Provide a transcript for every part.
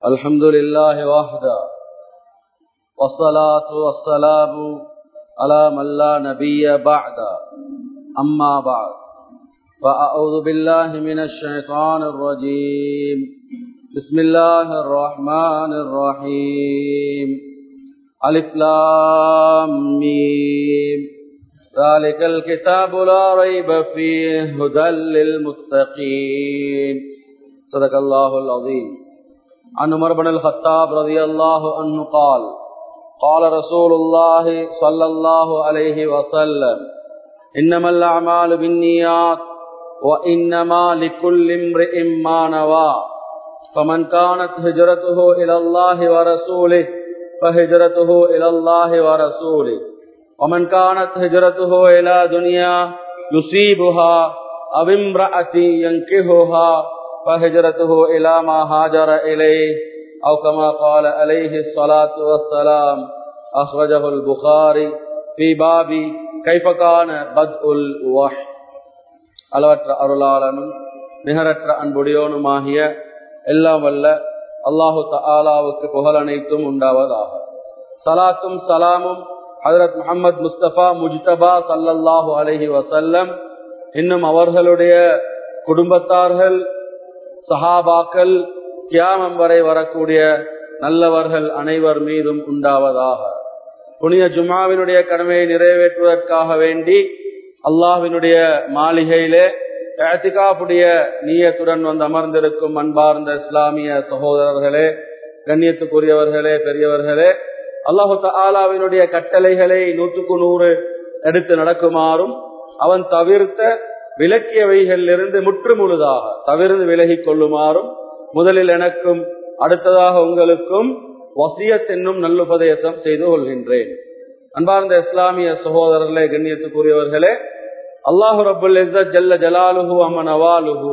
الحمد لله وحده والصلاة والسلام على من لا نبي بعد أما بعد فأعوذ بالله من الشيطان الرجيم بسم الله الرحمن الرحيم ألف لام ميم ذلك الكتاب لا ريب فيه هدى للمتقين صدق الله العظيم عن عمر بن الخطاب رضي الله عنه قال قال رسول الله صلى الله عليه وسلم إنما الأعمال بالنيات وإنما لكل امرئ ما نوى فمن كانت هجرته إلى الله ورسوله فهجرته إلى الله ورسوله ومن كانت هجرته إلى دنيا يصيبها أو امرأة ينكهها فهجرته إلى ما هاجر إليه أو كما قال عليه الصلاة والسلام أخرجه البخاري في باب كيف كان بدء الوحي அளவற்ற அருளாளனும் நிகரற்ற அன்புடையோனுமாகிய எல்லாம் வல்ல அல்லாஹு தாலாவுக்கு புகழ் அனைத்தும் உண்டாவதாக சலாத்தும் சலாமும் ஹதரத் முகமது முஸ்தபா முஜ்தபா சல்லல்லாஹு அலஹி வசல்லம் இன்னும் அவர்களுடைய குடும்பத்தார்கள் சஹாபாக்கள் கியாமம் வரை வரக்கூடிய நல்லவர்கள் அனைவர் மீதும் உண்டாவதாக புனித ஜுமாவினுடைய கடமையை நிறைவேற்றுவதற்காக வேண்டி அல்லாஹினுடைய மாளிகையிலே ஏத்திகாப்புடைய நீயத்துடன் வந்து அமர்ந்திருக்கும் அன்பார்ந்த இஸ்லாமிய சகோதரர்களே கண்ணியத்துக்குரியவர்களே பெரியவர்களே அல்லாஹு ஆலாவினுடைய கட்டளைகளை நூற்றுக்கு நூறு எடுத்து நடக்குமாறும் அவன் தவிர்த்த விலக்கியவைகளிலிருந்து முற்று முழுதாக தவிர்த்து விலகிக் கொள்ளுமாறும் முதலில் எனக்கும் அடுத்ததாக உங்களுக்கும் வசியத் என்னும் நல்லுபதேசம் செய்து கொள்கின்றேன் அன்பார்ந்த இஸ்லாமிய சகோதரர்களே கண்ணியத்துக்குரியவர்களே அல்லாஹு ரபுல் ஜல்ல ஜலாலுஹு அம்மன் அவாலுஹு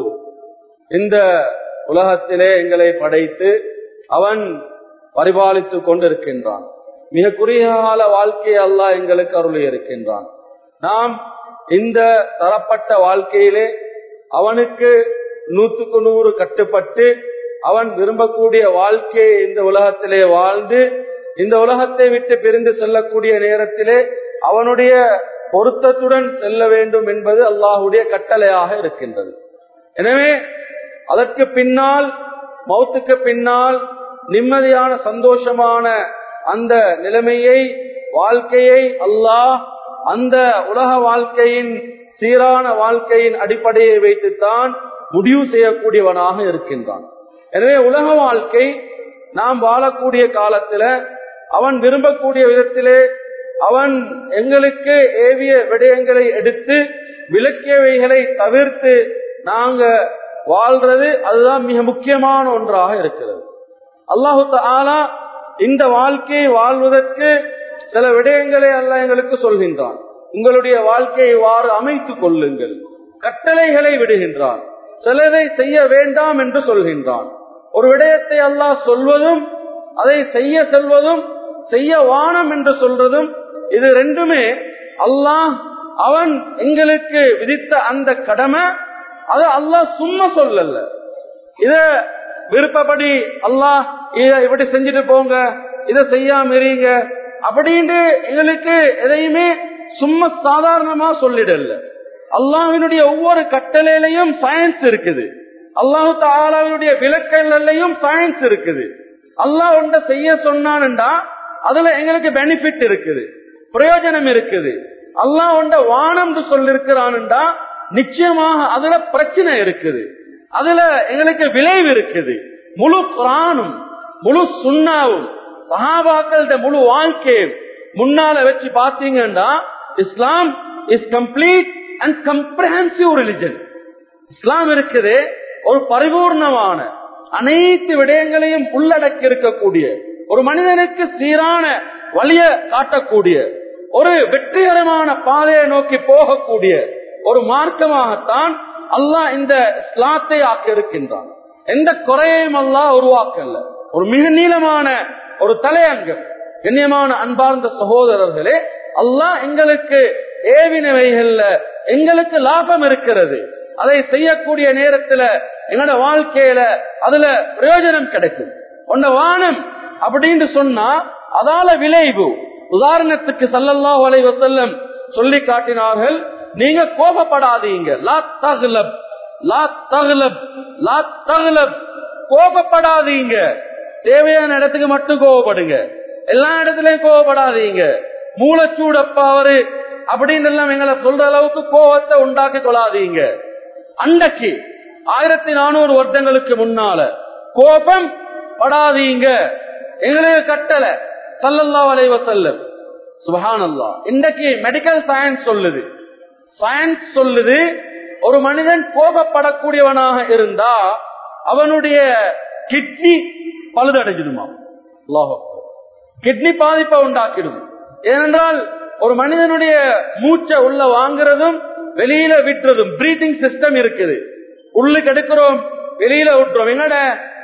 இந்த உலகத்திலே எங்களை படைத்து அவன் பரிபாலித்துக் கொண்டிருக்கின்றான் மிக குறுகிய கால வாழ்க்கையை அல்லாஹ் எங்களுக்கு அருளி இருக்கின்றான் நாம் இந்த தரப்பட்ட வாழ்க்கையிலே அவனுக்கு நூற்றுக்கு நூறு கட்டுப்பட்டு அவன் விரும்பக்கூடிய வாழ்க்கையை இந்த உலகத்திலே வாழ்ந்து இந்த உலகத்தை விட்டு பிரிந்து செல்லக்கூடிய நேரத்திலே அவனுடைய பொருத்தத்துடன் செல்ல வேண்டும் என்பது அல்லாஹுடைய கட்டளையாக இருக்கின்றது எனவே அதற்கு பின்னால் மௌத்துக்கு பின்னால் நிம்மதியான சந்தோஷமான அந்த நிலைமையை வாழ்க்கையை அல்லாஹ் அந்த உலக வாழ்க்கையின் சீரான வாழ்க்கையின் அடிப்படையை வைத்துத்தான் முடிவு செய்யக்கூடியவனாக இருக்கின்றான் எனவே உலக வாழ்க்கை நாம் வாழக்கூடிய காலத்துல அவன் விரும்பக்கூடிய விதத்திலே அவன் எங்களுக்கு ஏவிய விடயங்களை எடுத்து விளக்கியவைகளை தவிர்த்து நாங்க வாழ்றது அதுதான் மிக முக்கியமான ஒன்றாக இருக்கிறது அல்லாஹு ஆலா இந்த வாழ்க்கையை வாழ்வதற்கு சில விடயங்களை அல்ல எங்களுக்கு சொல்கின்றான் உங்களுடைய வாழ்க்கையை வாறு அமைத்துக் கொள்ளுங்கள் கட்டளைகளை விடுகின்றான் சிலரை செய்ய வேண்டாம் என்று சொல்கின்றான் ஒரு விடயத்தை அல்லாஹ் சொல்வதும் அதை செய்ய செல்வதும் செய்ய வானம் என்று சொல்றதும் இது ரெண்டுமே அல்லாஹ் அவன் எங்களுக்கு விதித்த அந்த கடமை அது அல்லாஹ் சும்மா சொல்லல இத விருப்பப்படி அல்லாஹ் இத இப்படி செஞ்சுட்டு போங்க இதை செய்யாம இருங்க அப்படின்னு எங்களுக்கு எதையுமே சும்மா சாதாரணமா சொல்லிடல அல்லாஹினுடைய ஒவ்வொரு கட்டளையிலையும் சயின்ஸ் இருக்குது அல்லாஹு தாலாவினுடைய விளக்கல்லையும் சயின்ஸ் இருக்குது அல்லாஹ் ஒன்றை செய்ய சொன்னான்டா அதுல எங்களுக்கு பெனிஃபிட் இருக்குது பிரயோஜனம் இருக்குது அல்லாஹ் ஒன்ற வானம் சொல்லிருக்கிறான்டா நிச்சயமாக அதுல பிரச்சனை இருக்குது அதுல எங்களுக்கு விளைவு இருக்குது முழு குரானும் முழு சுண்ணாவும் சஹாபாக்கள முழு வாழ்க்கையும் முன்னால வச்சு பாத்தீங்கன்னா Islam is complete and comprehensive religion Islam இருக்குது ஒரு பரிபூர்ணமான அனைத்து விடயங்களையும் உள்ளடக்கி இருக்கக்கூடிய ஒரு மனிதனுக்கு சீரான வழிய காட்டக்கூடிய ஒரு வெற்றிகரமான பாதையை நோக்கி போகக்கூடிய ஒரு மார்க்கமாகத்தான் அல்லாஹ் இந்த இஸ்லாத்தை ஆக்க இருக்கின்றான் எந்த குறையையும் அல்லாஹ் உருவாக்கல ஒரு மிக நீளமான ஒரு தலையங்கம் கண்ணியமான அன்பார்ந்த சகோதரர்களே அல்லாஹ் எங்களுக்கு ஏவினவைகள்ல எங்களுக்கு லாபம் இருக்கிறது அதை செய்யக்கூடிய நேரத்துல எங்களோட வாழ்க்கையில அதுல பிரயோஜனம் கிடைக்கும் உன்ன வானம் அப்படின்னு சொன்னா அதால விளைவு உதாரணத்துக்கு சல்லல்லாஹு அலைஹி வஸல்லம் சொல்லி காட்டினார்கள் நீங்க கோபப்படாதீங்க லா தகுலப் லா தகுலப் லா தகுலப் கோபப்படாதீங்க தேவையான இடத்துக்கு மட்டும் கோவப்படுங்க எல்லா இடத்துலயும் கோவப்படாதீங்க மூலச்சூடப்பா அவரு அப்படின்னு எல்லாம் எங்களை சொல்ற அளவுக்கு கோவத்தை உண்டாக்கி கொள்ளாதீங்க அன்றைக்கு ஆயிரத்தி நானூறு வருடங்களுக்கு முன்னால கோபம் படாதீங்க எங்களுக்கு கட்டளை சல்லல்லா அலைவ செல்லம் சுபஹானல்லா இன்றைக்கு மெடிக்கல் சயின்ஸ் சொல்லுது சயின்ஸ் சொல்லுது ஒரு மனிதன் கோபப்படக்கூடியவனாக இருந்தா அவனுடைய கிட்னி பழுதடைஞ்சிடுமா கிட்னி பாதிப்பை உண்டாக்கிடும் ஏனென்றால் ஒரு மனிதனுடைய மூச்சை உள்ள வாங்குறதும் வெளியில விட்டுறதும் பிரீத்திங் சிஸ்டம் இருக்குது உள்ளுக்கு எடுக்கிறோம் வெளியில விட்டுறோம் எங்கட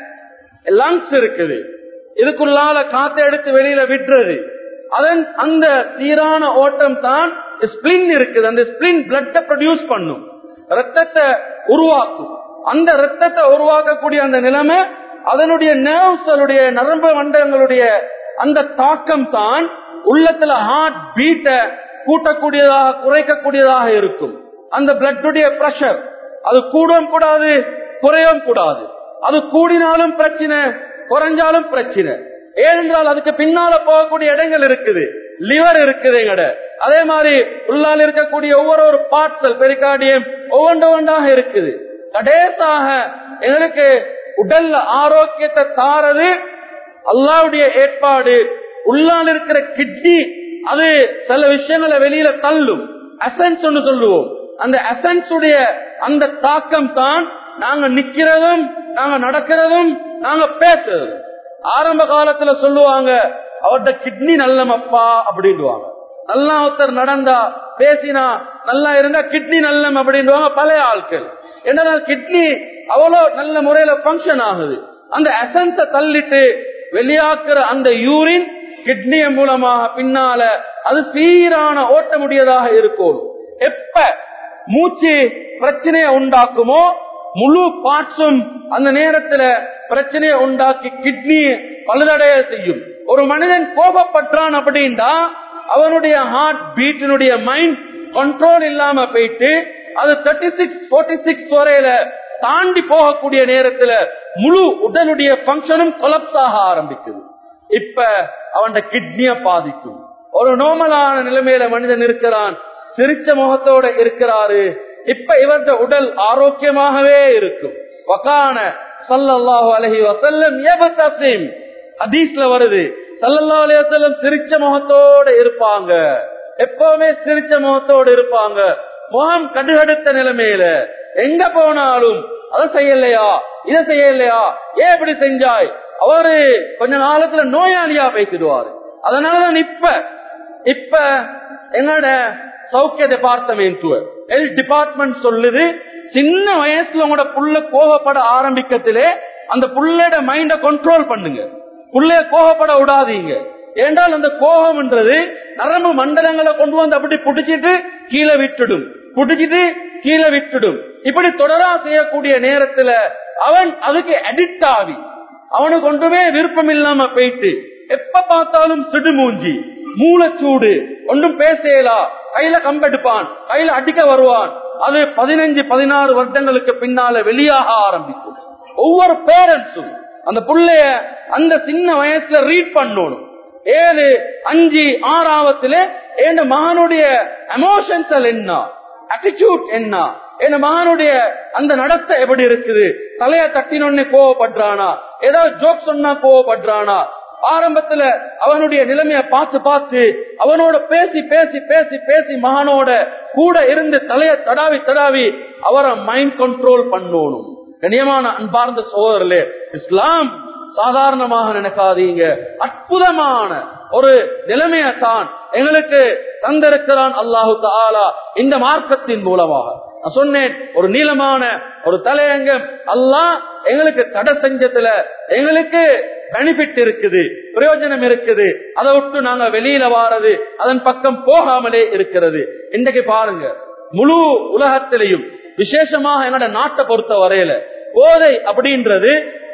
லங்ஸ் இருக்குது இதுக்குள்ளால காத்தை எடுத்து வெளியில விட்டுறது அதன் அந்த சீரான ஓட்டம் தான் ஸ்பிளின் இருக்குது அந்த ஸ்பிளின் பிளட்டை ப்ரொடியூஸ் பண்ணும் ரத்தத்தை உருவாக்கும் அந்த ரத்தத்தை உருவாக்கக்கூடிய அந்த நிலைமை அதனுடைய நர்வ்ஸளுடைய நரம்பு மண்டலங்களுடைய அந்த தாக்கம் தான் உள்ளத்துல ஹார்ட் பீட்டை கூட்டக்கூடியதாக குறைக்கக்கூடியதாக இருக்கும் அந்த பிளட்டுடைய பிரஷர் அது கூடவும் கூடாது குறையவும் கூடாது அது கூடினாலும் பிரச்சனை குறைஞ்சாலும் பிரச்சனை ஏனென்றால் அதுக்கு பின்னால போகக்கூடிய இடங்கள் இருக்குது லிவர் இருக்குது எங்கட அதே மாதிரி உள்ளால் இருக்கக்கூடிய ஒவ்வொரு ஒரு பார்ட்ஸல் பெரிகார்டியம் ஒவ்வொன்று ஒன்றாக இருக்குது கடைசாக எங்களுக்கு உடல்ல ஆரோக்கியத்தை தாரது அல்லாவுடைய ஏற்பாடு உள்ளால் இருக்கிற கிட்னி அது சில விஷயங்களை வெளியில தள்ளும் அசன்ஸ் ஒன்று சொல்லுவோம் அந்த அசன்ஸ் உடைய அந்த தாக்கம் தான் நாங்க நிக்கிறதும் நாங்க நடக்கிறதும் நாங்க பேசுறதும் ஆரம்ப காலத்துல சொல்லுவாங்க அவர்கிட்ட கிட்னி நல்லமப்பா அப்படின்வாங்க நல்லா ஒருத்தர் நடந்தா பேசினா நல்லா இருந்தா கிட்னி நல்லம் அப்படின்வாங்க பழைய ஆட்கள் என்னன்னா கிட்னி அவ்வளோ நல்ல முறையில பங்கன் ஆகுது அந்த அசன்ஸ தள்ளிட்டு வெளியாக்குற அந்த யூரின் கிட்னிய மூலமாக பின்னால அது சீரான ஓட்ட முடியதாக இருக்கும் எப்ப மூச்சு பிரச்சனையை உண்டாக்குமோ முழு பார்ட்ஸும் அந்த நேரத்துல பிரச்சனையை உண்டாக்கி கிட்னி பழுதடைய செய்யும் ஒரு மனிதன் கோபப்பட்டான் அப்படின்னா அவனுடைய ஹார்ட் பீட்டினுடைய மைண்ட் கண்ட்ரோல் இல்லாம போயிட்டு அது தேர்ட்டி சிக்ஸ் போர்ட்டி சிக்ஸ் வரையில தாண்டி போகக்கூடிய நேரத்துல முழு உடலுடைய பங்கனும் கொலப்ஸ் ஆக ஆரம்பிக்குது இப்ப அவன் கிட்னிய பாதிக்கும் ஒரு நோமலான நிலைமையில மனிதன் இருக்கிறான் சிரிச்ச முகத்தோட இருக்கிறாரு இப்ப இவரது உடல் ஆரோக்கியமாகவே இருக்கும் வக்கான சல்லல்லாஹு அலஹி வசல்லம் எபத்தசிம் ஹதீஸ்ல வருது சல்லல்லாஹு அலைஹி வஸல்லம் சிரிச்ச முகத்தோட இருப்பாங்க எப்பவுமே சிரிச்ச முகத்தோட இருப்பாங்க முகம் கடுகடுத்த நிலைமையில எங்க போனாலும் அதை செய்யலையா இதை செய்யலையா ஏன் இப்படி செஞ்சாய் அவரு கொஞ்ச காலத்துல நோயாளியா பேசிடுவாரு அதனாலதான் இப்ப இப்ப எங்களோட சௌக்கிய டிபார்ட்மெண்ட் ஹெல்த் டிபார்ட்மெண்ட் சொல்லுது சின்ன வயசுல உங்களோட புள்ள கோபப்பட ஆரம்பிக்கத்திலே அந்த புள்ளையோட மைண்ட கண்ட்ரோல் பண்ணுங்க புள்ளைய கோபப்பட விடாதீங்க ஏண்டால் அந்த கோபம்ன்றது நரம்பு மண்டலங்களை கொண்டு வந்து அப்படி புடிச்சிட்டு கீழே விட்டுடும் புடிச்சிட்டு கீழே விட்டுடும் இப்படி தொடரா செய்யக்கூடிய நேரத்துல அவன் அதுக்கு அடிக்ட் ஆகி அவனுக்கு ஒன்றுமே விருப்பம் இல்லாம போயிட்டு எப்ப பார்த்தாலும் சிடுமூஞ்சி மூலச்சூடு ஒன்றும் பேசலா கையில கம்பெடுப்பான் கையில அடிக்க வருவான் அது பதினஞ்சு பதினாறு வருடங்களுக்கு பின்னால வெளியாக ஆரம்பிக்கும் ஒவ்வொரு பேரண்ட்ஸும் அந்த புள்ளைய அந்த சின்ன வயசுல ரீட் பண்ணணும் ஏழு அஞ்சு ஆறாவத்துல என் மகனுடைய எமோஷன்ஸ் என்ன அட்டிடியூட் என்ன என் மகனுடைய அந்த நடத்தை எப்படி இருக்குது தலைய தட்டினொன்னு கோவப்படுறானா ஏதாவது ஜோக் சொன்னா கோவப்படுறானா ஆரம்பத்துல அவனுடைய நிலைமைய பார்த்து பார்த்து அவனோட பேசி பேசி பேசி பேசி மகனோட கூட இருந்து தலைய தடாவி தடாவி அவரை மைண்ட் கண்ட்ரோல் பண்ணணும் கண்ணியமான அன்பார்ந்த சோதரர்களே இஸ்லாம் சாதாரணமாக நினைக்காதீங்க அற்புதமான ஒரு நிலைமையத்தான் எங்களுக்கு தந்திருக்கிறான் அல்லாஹு தாலா இந்த மார்க்கத்தின் மூலமாக நான் சொன்னேன் ஒரு நீளமான ஒரு தலையங்கம் அல்லாஹ் எங்களுக்கு தடை செஞ்சதுல எங்களுக்கு பெனிஃபிட் இருக்குது பிரயோஜனம் இருக்குது அதை விட்டு நாங்க வெளியில வாரது அதன் பக்கம் போகாமலே இருக்கிறது இன்றைக்கு பாருங்க முழு உலகத்திலையும் விசேஷமாக என்னோட நாட்டை பொறுத்த வரையில போதை அப்படின்றது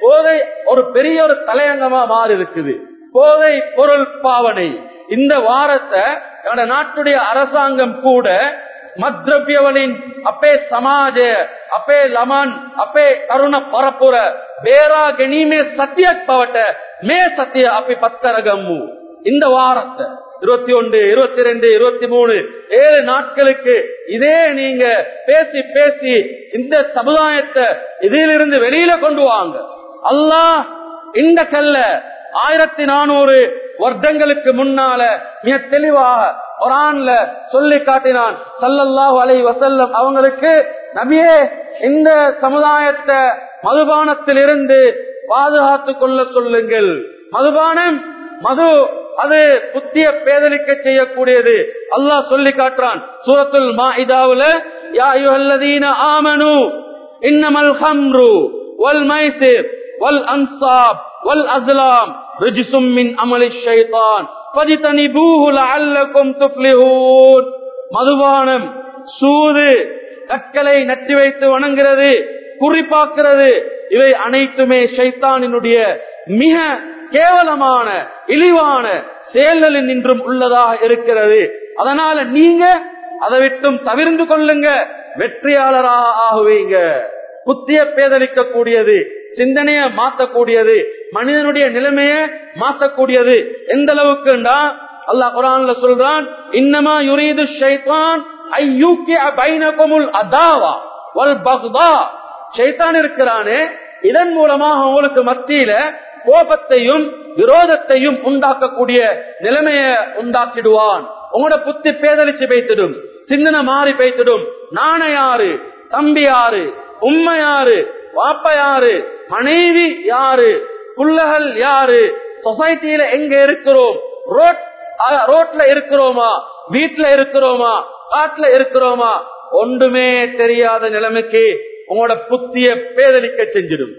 போதை ஒரு பெரிய ஒரு தலையங்கமா மாறி இருக்குது போதை பொருள் பாவனை இந்த வாரத்தை என்னோட நாட்டுடைய அரசாங்கம் கூட මද්‍රව්‍යවලින් අපේ සමාජය අපේ ළමන් අපේ තරුණ පරපුර බේරා ගැනීමේ සතියක් බවට මේ සතිය අපි පත් කරගම්මු இந்த வாரத்தை இருபத்தி ஒன்று இருபத்தி ரெண்டு இருபத்தி மூணு ஏழு நாட்களுக்கு இதே நீங்க பேசி பேசி இந்த சமுதாயத்தை இதிலிருந்து வெளியில கொண்டு வாங்க அல்லாஹ் இந்த கல்ல ஆயிரத்தி நானூறு வருடங்களுக்கு முன்னால மிக தெளிவாக குரான்ல சொல்லி காட்டினான் சல்லல்லாஹு அலை வசல்லம் அவங்களுக்கு நபியே இந்த சமுதாயத்தை மதுபானத்தில் இருந்து பாதுகாத்துக் கொள்ள சொல்லுங்கள் மதுபானம் மது அது புத்திய பேதலிக்க செய்யக்கூடியது அல்லாஹ் சொல்லி காட்டுறான் சூரத்துல் மாஇதாவுல யா அய்யுஹல்லதீன ஆமனு இன்னமல் ஹம்ரு வல் மைசிர் வல் அன்சாப் வல் அஸ்லாம் ரிஜ்சும் மின் அமலி ஷைத்தான் ஃபஜ்தனிபூஹு லஅல்லகும் துஃப்லிஹூன் மதுபானம் சூது கற்களை நட்டி வைத்து வணங்குறது குறிப்பாக்குறது இவை அனைத்துமே ஷைத்தானினுடைய மிக கேவலமான இழிவான செயல்களில் நின்றும் உள்ளதாக இருக்கிறது அதனால நீங்க அதை விட்டும் தவிர்ந்து கொள்ளுங்க வெற்றியாளராக ஆகுவீங்க புத்திய பேதலிக்க கூடியது சிந்தனைய மாத்தக்கூடியது மனிதனுடைய நிலைமைய மாத்தக்கூடியது எந்த அளவுக்குண்டா அல்லாஹ் குரான்ல சொல்றான் இன்னமா யுரீது ஷைத்தான் ஐயூக்கிய பைனகுமுல் அதாவா வல் பக்தா ஷைத்தான் இருக்கிறானே இதன் மூலமாக உங்களுக்கு மத்தியில கோபத்தையும் விரோதத்தையும் உண்டாக்கக்கூடிய நிலைமைய உண்டாக்கிடுவான் உங்களோட புத்தி பேதலிச்சு வைத்திடும் சிந்தனை மாறி வைத்திடும் நாண யாரு தம்பி யாரு உண்மை யாரு வாப்ப யாரு மனைவி யாரு புள்ளகள் யாரு சொசைட்டியில எங்க இருக்கிறோம் ரோட் ரோட்ல இருக்கிறோமா வீட்டுல இருக்கிறோமா காட்டுல இருக்கிறோமா ஒன்றுமே தெரியாத நிலைமைக்கு உங்களோட புத்திய பேதலிக்க செஞ்சிடும்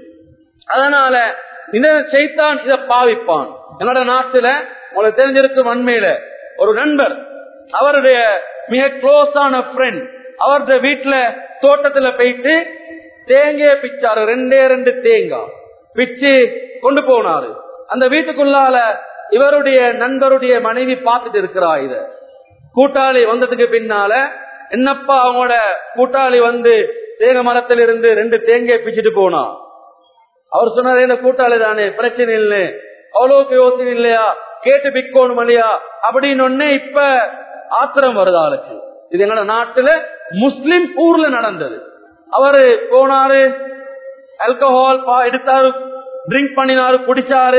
அதனால இந்த செய்தான் இதை பாவிப்பான் என்னோட நாட்டுல உங்களுக்கு தெரிஞ்சிருக்கும் அண்மையில ஒரு நண்பர் அவருடைய மிக க்ளோஸான ஃப்ரெண்ட் அவருடைய வீட்டுல தோட்டத்துல போயிட்டு தேங்காய் பிச்சாரு ரெண்டே ரெண்டு தேங்காய் பிச்சு கொண்டு போனாரு அந்த வீட்டுக்குள்ளால இவருடைய நண்பருடைய மனைவி பார்த்துட்டு இருக்கிறா இத கூட்டாளி வந்ததுக்கு பின்னால என்னப்பா அவங்களோட கூட்டாளி வந்து தேங்க மரத்துல இருந்து ரெண்டு தேங்காய் பிச்சுட்டு போனா அவர் சொன்னாரு என்ன கூட்டாளி தானே பிரச்சனை இல்லை அவ்வளவுக்கு யோசனை இல்லையா கேட்டு பிக்கோணும் இல்லையா அப்படின்னு ஒன்னே இப்ப ஆத்திரம் வருது ஆளுக்கு இது எங்களோட நாட்டுல முஸ்லிம் ஊர்ல நடந்தது அவரு போனாரு ஆல்கஹால் எடுத்தாரு ட்ரிங்க் பண்ணினாரு குடிச்சாரு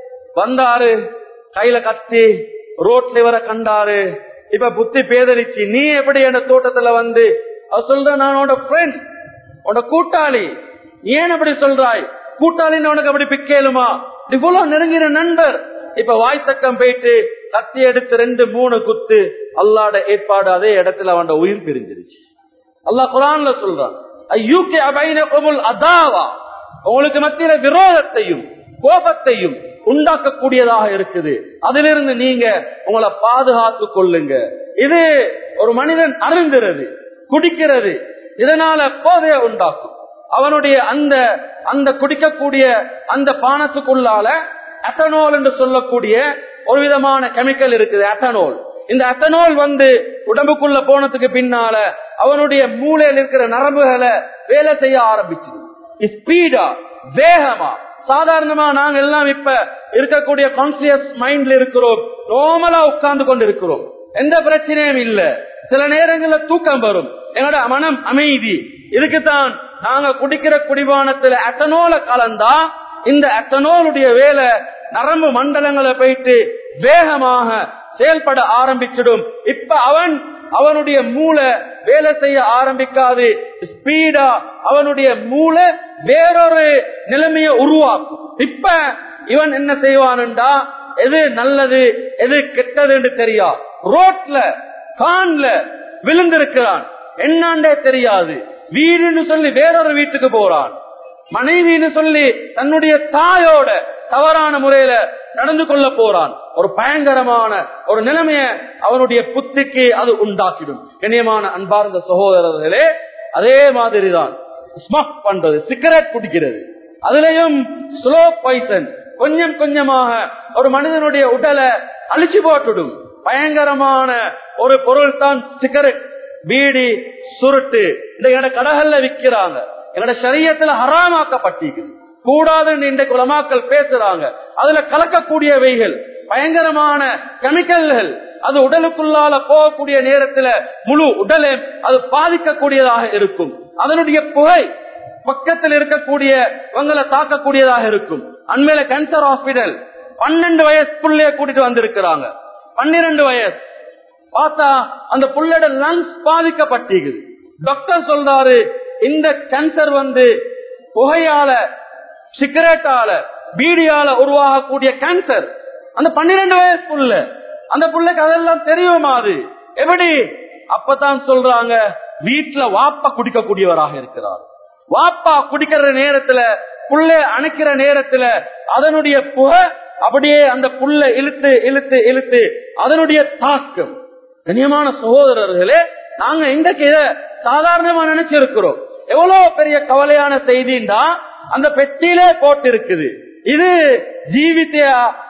வந்தாரு கையில கத்தி ரோட்ல இவரை கண்டாரு இப்ப புத்தி பேதலிச்சு நீ எப்படி என் தோட்டத்துல வந்து அவர் சொல்ற நான் உன்னோட ஃப்ரெண்ட் உன்னோட கூட்டாளி நீ ஏன் அப்படி சொல்றாய் கூட்டாளின்னு உனக்கு அப்படி பிக்கேலுமா இவ்வளவு நெருங்கின நண்பர் இப்ப வாய்த்தக்கம் போயிட்டு கத்தி எடுத்து ரெண்டு மூணு குத்து அல்லாட ஏற்பாடு அதே இடத்துல அவன் உயிர் பிரிஞ்சிருச்சு அல்லாஹ் குரான்ல சொல்றான் ஐயூக்கே அபைனகுமுல் அதாவா உங்களுக்கு மத்தியில விரோதத்தையும் கோபத்தையும் உண்டாக்கக்கூடியதாக இருக்குது அதிலிருந்து நீங்க உங்களை பாதுகாத்து கொள்ளுங்க இது ஒரு மனிதன் அருந்துறது குடிக்கிறது இதனால போதைய உண்டாக்கும் அவனுடைய அந்த அந்த குடிக்கக்கூடிய அந்த பானத்துக்குள்ளால அத்தனோல் என்று சொல்லக்கூடிய ஒரு விதமான கெமிக்கல் இருக்குது அத்தனோல் இந்த அத்தனோல் வந்து உடம்புக்குள்ள போனதுக்கு பின்னால அவனுடைய மூளையில் இருக்கிற நரம்புகளை வேலை செய்ய ஆரம்பிச்சது ஸ்பீடா வேகமா சாதாரணமா நாங்க எல்லாம் இப்ப இருக்கக்கூடிய கான்சியஸ் மைண்ட்ல இருக்கிறோம் நோமலா உட்கார்ந்து கொண்டு இருக்கிறோம் எந்த பிரச்சனையும் இல்ல சில நேரங்கள்ல தூக்கம் வரும் என்னோட மனம் அமைதி இதுக்குத்தான் நாங்க குடிக்கிற குடிபானத்துல அட்டனோல கலந்தா இந்த அட்டனோலுடைய வேலை நரம்பு மண்டலங்களை போயிட்டு வேகமாக செயல்பட ஆரம்பிச்சிடும் இப்ப அவன் அவனுடைய மூளை வேலை செய்ய ஆரம்பிக்காது ஸ்பீடா அவனுடைய மூளை வேறொரு நிலைமைய உருவாக்கும் இப்ப இவன் என்ன செய்வான்டா எது நல்லது எது கெட்டது என்று தெரியா ரோட்ல கான்ல விழுந்திருக்கிறான் என்னாண்டே தெரியாது வீடுன்னு சொல்லி வேறொரு வீட்டுக்கு போறான் மனைவின்னு சொல்லி தன்னுடைய தாயோட தவறான முறையில நடந்து கொள்ள போறான் ஒரு பயங்கரமான ஒரு நிலைமைய அவனுடைய புத்திக்கு அது உண்டாக்கிடும் கண்ணியமான அன்பார்ந்த சகோதரர்களே அதே மாதிரிதான் ஸ்மக் பண்றது சிகரெட் குடிக்கிறது அதுலயும் ஸ்லோ பாய்சன் கொஞ்சம் கொஞ்சமாக ஒரு மனிதனுடைய உடலை அழிச்சு போட்டுடும் பயங்கரமான ஒரு பொருள் தான் சிகரெட் பீடி சுருட்டு இந்த எங்கட கடகல்ல விக்கிறாங்க எங்கட சரியத்துல ஹராமாக்கப்பட்டிருக்குது கூடாதுன்னு இன்றைக்கு உலமாக்கள் பேசுறாங்க அதுல கலக்கக்கூடியவைகள் பயங்கரமான கெமிக்கல்கள் அது உடலுக்குள்ளால போகக்கூடிய நேரத்துல முழு உடலை அது பாதிக்கக்கூடியதாக இருக்கும் அதனுடைய புகை பக்கத்தில் இருக்கக்கூடியவங்களை தாக்கக்கூடியதாக இருக்கும் அண்மையில கேன்சர் ஹாஸ்பிடல் பன்னெண்டு வயசு புள்ளைய கூட்டிட்டு வந்திருக்கிறாங்க பன்னிரண்டு வயசு பார்த்தா அந்த புள்ளோட லங்ஸ் பாதிக்கப்பட்டிருக்குது டாக்டர் சொல்றாரு இந்த கேன்சர் வந்து புகையால சிகரெட்டால பீடியால உருவாகக்கூடிய கேன்சர் அந்த பன்னிரண்டு வயசு புள்ள அந்த புள்ளைக்கு அதெல்லாம் தெரியுமா அது எப்படி அப்பதான் சொல்றாங்க வீட்டுல வாப்பா குடிக்கக்கூடியவராக இருக்கிறார் வாப்பா குடிக்கிற நேரத்துல புள்ள அணைக்கிற நேரத்துல அதனுடைய புகை அப்படியே அந்த புல்ல இழுத்து இழுத்து இழுத்து அதனுடைய தாக்கம் கண்ணியமான சகோதரர்களே நாங்க இன்றைக்கு இதை சாதாரணமா நினைச்சிருக்கிறோம் எவ்வளவு பெரிய கவலையான செய்தின்னா அந்த பெட்டியிலே போட்டு இருக்குது இது ஜீவித்த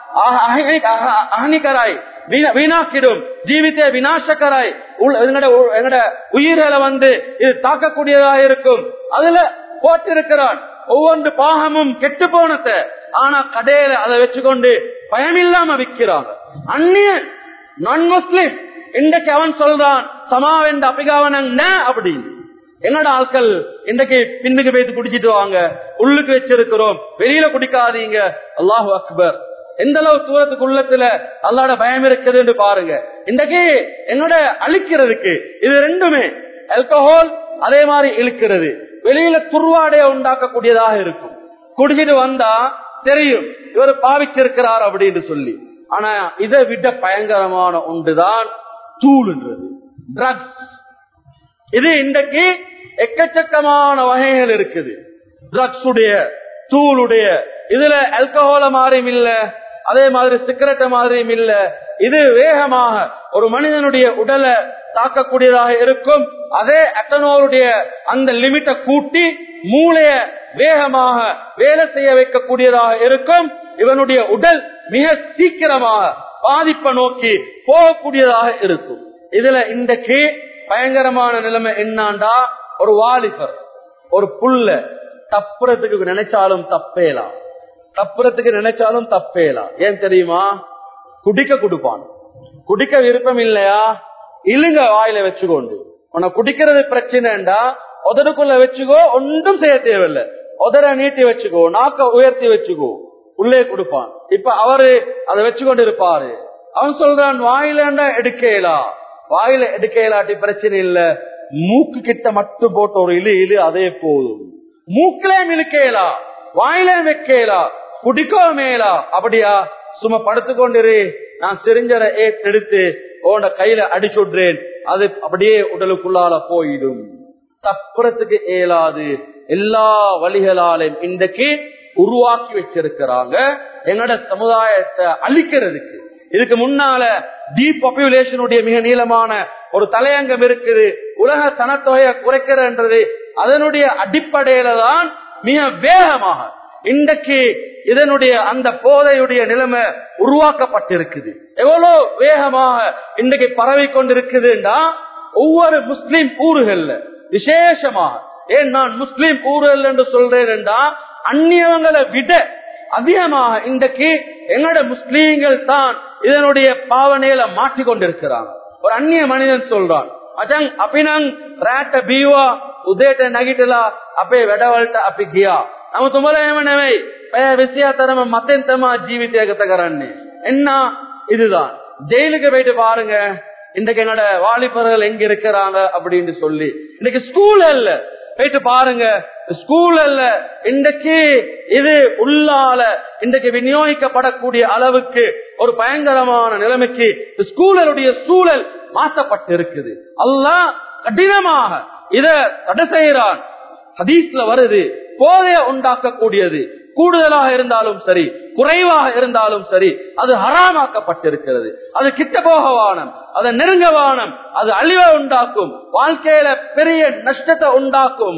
அகனிகராய் வீணாக்கிடும் ஜீவித்த வினாசக்கராய் எங்கட உயிர்களை வந்து இது தாக்கக்கூடியதாக இருக்கும் அதுல போட்டிருக்கிறான் ஒவ்வொன்று பாகமும் கெட்டு போனத ஆனா கடையில அதை வச்சுக்கொண்டு பயமில்லாம விற்கிறாங்க அந்நியன் நான் முஸ்லிம் இன்றைக்கு அவன் சொல்றான் சமாவென்ற அபிகாவனங்க அப்படின்னு என்னோட ஆட்கள் இன்றைக்கு பின்னுக்கு போயிட்டு குடிச்சிட்டு வாங்க உள்ளுக்கு வச்சிருக்கிறோம் வெளியில குடிக்காதீங்க அல்லாஹு அக்பர் எந்த அளவு தூரத்துக்கு உள்ளத்துல அல்லாட பயம் இருக்குது என்று பாருங்க இன்றைக்கு என்னோட அழிக்கிறதுக்கு இது ரெண்டுமே ஆல்கஹால் அதே மாதிரி இழுக்கிறது வெளியில துருவாடைய உண்டாக்கக்கூடியதாக இருக்கும் குடிச்சிட்டு வந்தா தெரியும் இவர் பாவிச்சிருக்கிறார் அப்படின்னு சொல்லி ஆனா இதை விட பயங்கரமான ஒன்றுதான் தூள்ன்றது ட்ரக்ஸ் இது இன்றைக்கு எக்கச்சக்கமான வகைகள் இருக்குது ட்ரக்ஸ் உடைய தூளுடைய இதுல ஆல்கஹால மாதிரியும் இல்ல அதே மாதிரி சிகரெட் மாதிரியும் இல்ல இது வேகமாக ஒரு மனிதனுடைய உடலை தாக்கக்கூடியதாக இருக்கும் அதே அட்டனோருடைய அந்த லிமிட்டை கூட்டி மூளைய வேகமாக வேலை செய்ய வைக்கக்கூடியதாக இருக்கும் இவனுடைய உடல் மிக சீக்கிரமாக பாதிப்பை நோக்கி போகக்கூடியதாக இருக்கும் இதுல இன்றைக்கு பயங்கரமான நிலைமை என்னாண்டா ஒரு வாலிபர் ஒரு புல்ல தப்புறதுக்கு நினைச்சாலும் தப்பேலாம் தப்புறதுக்கு நினைச்சாலும் தப்பேலாம் ஏன் தெரியுமா குடிக்க கொடுப்பான் குடிக்க விருப்பம் இல்லையா இழுங்க வாயில வச்சுக்கொண்டு உன்னை குடிக்கிறது பிரச்சனைண்டா உதடுக்குள்ள வச்சுக்கோ ஒன்றும் செய்ய தேவையில்லை உதர நீட்டி வச்சுக்கோ நாக்க உயர்த்தி வச்சுக்கோ உள்ளே கொடுப்பான் இப்ப அவரு அதை வச்சுக்கொண்டு இருப்பாரு அவன் சொல்றான் வாயிலண்டா எடுக்கலா வாயில எடுக்கலாட்டி பிரச்சனை இல்ல மூக்கு கிட்ட மட்டும் போட்டு ஒரு இழு இழு அதே போதும் மூக்கிலையும் இழுக்கலா வாயிலையும் வைக்கலா குடிக்கோ மேலா அப்படியா சும்மா படுத்துக்கொண்டிரு நான் சிரிஞ்சரை எடுத்து உன்ட கையில அடிச்சுடுறேன் அது அப்படியே உடலுக்குள்ளால போயிடும் தப்புறத்துக்கு இயலாது எல்லா வழிகளாலையும் இன்றைக்கு உருவாக்கி வச்சிருக்கிறாங்க எங்கட சமுதாயத்தை அழிக்கிறதுக்கு இதுக்கு முன்னால டீபாப்புலேஷனுடைய மிக நீளமான ஒரு தலையங்கம் இருக்குது உலக சனத்தொகையை குறைக்கிறன்றது அதனுடைய அடிப்படையில தான் மிக வேகமாக இன்றைக்கு இதனுடைய அந்த போதையுடைய நிலைமை உருவாக்கப்பட்டிருக்குது எவ்வளவு வேகமாக இன்றைக்கு பரவி கொண்டிருக்குதுன்னா ஒவ்வொரு முஸ்லிம் ஊர்கள்ல விசேஷமாக ஏன் நான் முஸ்லிம் ஊர்கள் என்று சொல்றேன் அந்நியவங்களை விட அதிகமாக இன்றைக்கு எங்களோட முஸ்லீம்கள் தான் இதனுடைய பாவனையில மாற்றிக்கொண்டிருக்கிறாங்க ஒரு அந்நிய மனிதன் சொல்றான் அஜங் அபினங் ரேட்ட பீவா உதேட்ட நகிட்டலா அப்பே வெடவல்ட்ட அப்பி கியா நம்ம துமலேமனவை விசியாத்தரம மத்தெந்தமா ஜீவித்தேகத்தகரன்னு என்ன இதுதான் ஜெயிலுக்கு போயிட்டு பாருங்க இன்றைக்கு என்னோட வாலிபர்கள் எங்க இருக்கிறாங்க அப்படின்னு சொல்லி இன்னைக்கு ஸ்கூல் அல்ல போயிட்டு பாருங்க ஸ்கூல் அல்ல இன்றைக்கு இது உள்ளால இன்றைக்கு விநியோகிக்கப்படக்கூடிய அளவுக்கு ஒரு பயங்கரமான நிலைமைக்கு ஸ்கூலருடைய சூழல் மாற்றப்பட்டு இருக்குது அல்லாஹ் கடினமாக இத தடை செய்யறான் ஹதீஸ்ல வருது போதைய உண்டாக்கக்கூடியது கூடுதலாக இருந்தாலும் சரி குறைவாக இருந்தாலும் சரி அது ஹராமாக்கப்பட்டிருக்கிறது அது கிட்ட போக வானம் அதை நெருங்க வானம் அது அழிவை உண்டாக்கும் வாழ்க்கையில பெரிய நஷ்டத்தை உண்டாக்கும்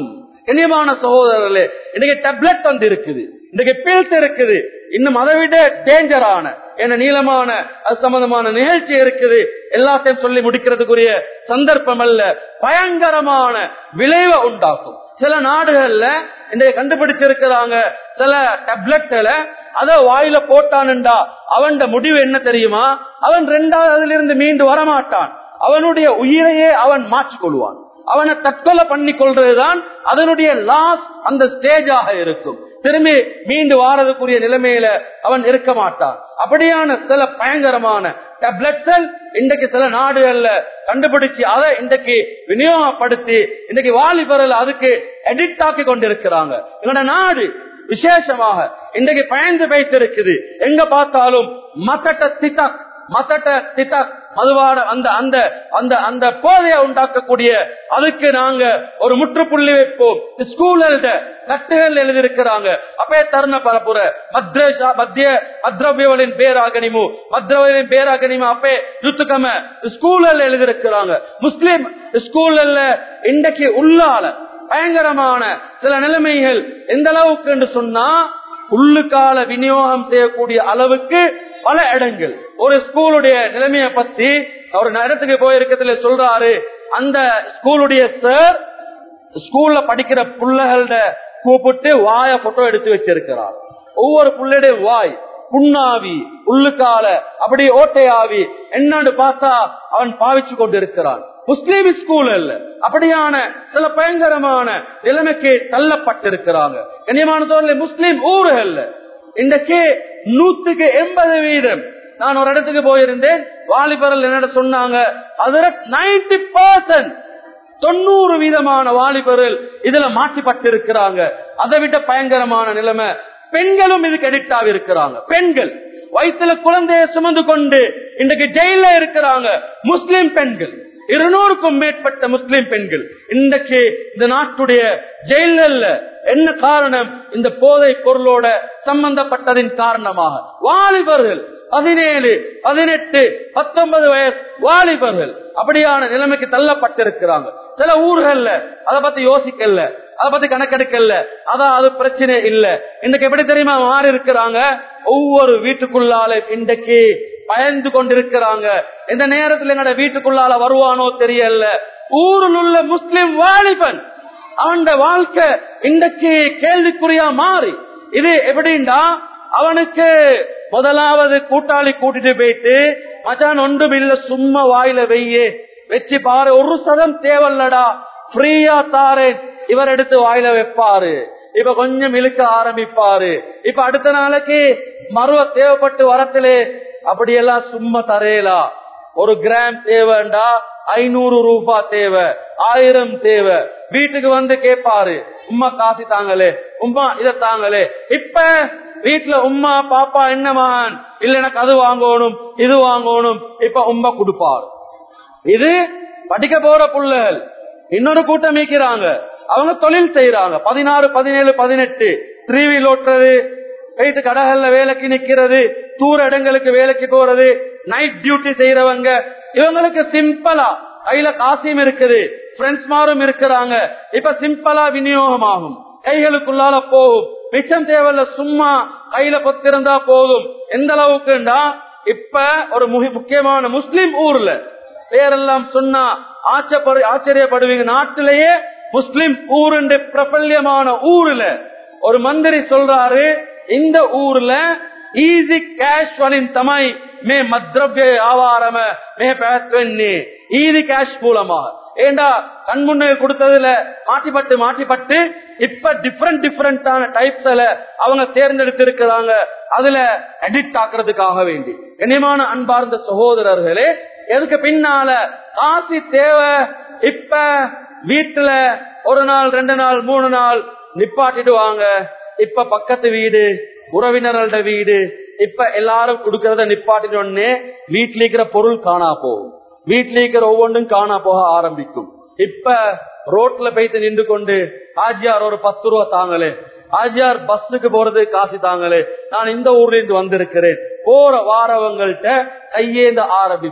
கண்ணியமான சகோதரர்களே இன்னைக்கு டேப்லெட் வந்து இருக்குது இன்னைக்கு பில்ஸ் இருக்குது இன்னும் அதை விட டேஞ்சரான என்ன நீளமான அது சம்பந்தமான நிகழ்ச்சி இருக்குது எல்லாத்தையும் சொல்லி முடிக்கிறதுக்குரிய சந்தர்ப்பம் அல்ல பயங்கரமான விளைவை உண்டாக்கும் சில நாடுகள்ல இன்றைய கண்டுபிடிச்சிருக்கிறாங்க சில டேப்லெட்களை அத வாயில போட்டானுண்டா அவன் முடிவு என்ன தெரியுமா அவன் ரெண்டாவதுல இருந்து மீண்டு வரமாட்டான் அவனுடைய உயிரையே அவன் மாற்றிக் கொள்வான் அவனை தற்கொலை பண்ணி கொள்றதுதான் அதனுடைய லாஸ்ட் அந்த ஸ்டேஜாக இருக்கும் திரும்பி மீண்டு வாரதுக்குரிய நிலைமையில அவன் இருக்க மாட்டான் அப்படியான சில பயங்கரமான டேப்லெட்கள் இன்றைக்கு சில நாடுகள்ல கண்டுபிடிச்சு அதை இன்றைக்கு விநியோகப்படுத்தி இன்றைக்கு வாலிபர்கள் அதுக்கு எடிக்ட் ஆக்கி கொண்டிருக்கிறாங்க எங்களோட நாடு விசேஷமாக இன்றைக்கு பயந்து வைத்திருக்குது எங்க பார்த்தாலும் மத்தட்ட திட்டக் மத்தட்ட திட்டக் மதுவாட அந்த அந்த அந்த அந்த போதையை உண்டாக்கக்கூடிய அதுக்கு நாங்க ஒரு முற்றுப்புள்ளி வைப்போம் ஸ்கூல்கள்ட கட்டுகள் எழுதியிருக்கிறாங்க அப்பே தருண பரப்புற மத்ரேஷா மத்திய மத்ரவியவளின் பேராகனிமு மத்ரவியலின் பேராகனிமு அப்பே யுத்துக்கம ஸ்கூல்கள் எழுதியிருக்கிறாங்க முஸ்லிம் ஸ்கூல்ல இன்றைக்கு உள்ளால பயங்கரமான சில நிலைமைகள் எந்த அளவுக்கு என்று சொன்னா உள்ளுக்கால விநியோகம் செய்யக்கூடிய அளவுக்கு பல இடங்கள் ஒரு ஸ்கூலுடைய நிலைமையை பத்தி அவர் இடத்துக்கு போயிருக்கிறதுல சொல்றாரு அந்த ஸ்கூலுடைய சார் ஸ்கூல்ல படிக்கிற பிள்ளைகள கூப்பிட்டு வாய போட்டோ எடுத்து வச்சிருக்கிறார் ஒவ்வொரு பிள்ளையுடைய வாய் புண்ணாவி உள்ளுக்கால அப்படி ஓட்டையாவி என்னன்னு பார்த்தா அவன் பாவிச்சு கொண்டிருக்கிறான் முஸ்லீம் ஸ்கூல் அல்ல அப்படியான சில பயங்கரமான நிலைமைக்கு தள்ளப்பட்டிருக்கிறாங்க கண்ணியமான முஸ்லீம் ஊர்கள் இன்றைக்கு நூத்துக்கு எண்பது வீதம் நான் ஒரு இடத்துக்கு போயிருந்தேன் வாலிபர்கள் என்ன சொன்னாங்க அதுல நைன்டி பர்சன்ட் தொண்ணூறு வீதமான வாலிபர்கள் இதுல மாற்றிப்பட்டிருக்கிறாங்க அதை விட பயங்கரமான நிலைமை பெண்களும் இதுக்கு அடிக்ட் ஆகி இருக்கிறாங்க பெண்கள் வயிற்றுல குழந்தைய சுமந்து கொண்டு இன்றைக்கு ஜெயில இருக்கிறாங்க முஸ்லிம் பெண்கள் இருநூறுக்கும் மேற்பட்ட முஸ்லிம் பெண்கள் இன்றைக்கு இந்த நாட்டுடைய ஜெயில்கள்ல என்ன காரணம் இந்த போதை பொருளோட சம்பந்தப்பட்டதின் காரணமாக வாலிபர்கள் பதினேழு பதினெட்டு பத்தொன்பது வயசு வாலிபர்கள் அப்படியான நிலைமைக்கு தள்ளப்பட்டிருக்கிறாங்க சில ஊர்கள்ல அதை பத்தி யோசிக்கல அதை பத்தி கணக்கெடுக்கல அதான் அது பிரச்சனை இல்ல இன்னைக்கு எப்படி தெரியுமா மாறி இருக்கிறாங்க ஒவ்வொரு வீட்டுக்குள்ளால இன்றைக்கு பயந்து கொண்டிருக்கிறாங்க எந்த நேரத்தில் எங்கட வீட்டுக்குள்ளால வருவானோ தெரியல ஊரில் உள்ள முஸ்லிம் வாலிபன் அவன் வாழ்க்கை இன்றைக்கு கேள்விக்குறியா மாறி இது எப்படின்னா அவனுக்கு முதலாவது கூட்டாளி கூட்டிட்டு போயிட்டு மச்சான் ஒன்றும் இல்ல சும்மா வாயில வெய்யே வச்சு பாரு ஒரு சதம் தேவல்லடா ஃப்ரீயா தாரேன் இவர் எடுத்து வாயில வைப்பாரு இப்ப கொஞ்சம் இழுக்க ஆரம்பிப்பாரு இப்ப அடுத்த நாளைக்கு மருவ தேவைப்பட்டு வரத்திலே அப்படியெல்லாம் சும்மா தரையலா ஒரு கிராம் தேவைண்டா ஐநூறு ரூபா தேவை ஆயிரம் தேவை வீட்டுக்கு வந்து கேட்பாரு உம்மா காசு தாங்களே உம்மா இத தாங்களே இப்ப வீட்டுல உம்மா பாப்பா என்ன மகன் இல்ல எனக்கு அது வாங்கணும் இது வாங்கணும் இப்ப உம்மா கொடுப்பார் இது படிக்க போற புள்ளைகள் இன்னொரு கூட்டம் மீக்கிறாங்க அவங்க தொழில் செய்யறாங்க பதினாறு பதினேழு பதினெட்டு த்ரீ வீல் ஓட்டுறது போயிட்டு கடைகள்ல வேலைக்கு நிக்கிறது தூர இடங்களுக்கு வேலைக்கு போறது நைட் டியூட்டி செய்யறவங்க இவங்களுக்கு சிம்பிளா கையில காசியும் இருக்குது ஃப்ரெண்ட்ஸ் மாரும் இருக்கிறாங்க இப்ப சிம்பிளா விநியோகம் ஆகும் கைகளுக்குள்ளால போகும் மிச்சம் தேவையில்ல சும்மா கையில பொத்திருந்தா போதும் எந்த அளவுக்குண்டா இப்ப ஒரு முக்கியமான முஸ்லிம் ஊர்ல பேரெல்லாம் சொன்னா ஆச்சப்படு ஆச்சரியப்படுவீங்க நாட்டிலேயே முஸ்லிம் ஊர் என்று பிரபல்யமான ஊர்ல ஒரு மந்திரி சொல்றாரு இந்த ஊர்ல ஈஸி கேஷ் வலின் தமை மே மத்ரவ்ய வியாபாரம மே பேத்வன்னி ஈஸி கேஷ் மூலமா ஏண்டா கண்முன்னு கொடுத்ததுல மாட்டிப்பட்டு மாட்டிப்பட்டு இப்ப டிஃப்ரெண்ட் டிஃப்ரெண்டான டைப்ஸ்ல அவங்க தேர்ந்தெடுத்து இருக்கிறாங்க அதுல எடிட் ஆக்குறதுக்காக வேண்டி கண்ணியமான அன்பார்ந்த சகோதரர்களே எதுக்கு பின்னால காசி தேவை இப்ப வீட்டுல ஒரு நாள் ரெண்டு நாள் மூணு நாள் நிப்பாட்டிடுவாங்க இப்ப பக்கத்து வீடு உறவினர்களோட வீடு இப்ப எல்லாரும் கொடுக்கறத நிப்பாட்டினோடனே வீட்டுல இருக்கிற பொருள் காணா போகும் வீட்டுல இருக்கிற ஒவ்வொன்றும் காணா போக ஆரம்பிக்கும் இப்ப ரோட்ல போயிட்டு நின்று கொண்டு ஆஜியார் ஒரு பத்து ரூபா தாங்களே ஆஜியார் பஸ்ஸுக்கு போறது காசு தாங்களே நான் இந்த ஊர்ல இருந்து வந்திருக்கிறேன் போற வாரவங்கள்ட்ட கையேந்த ஆரம்பிப்பான்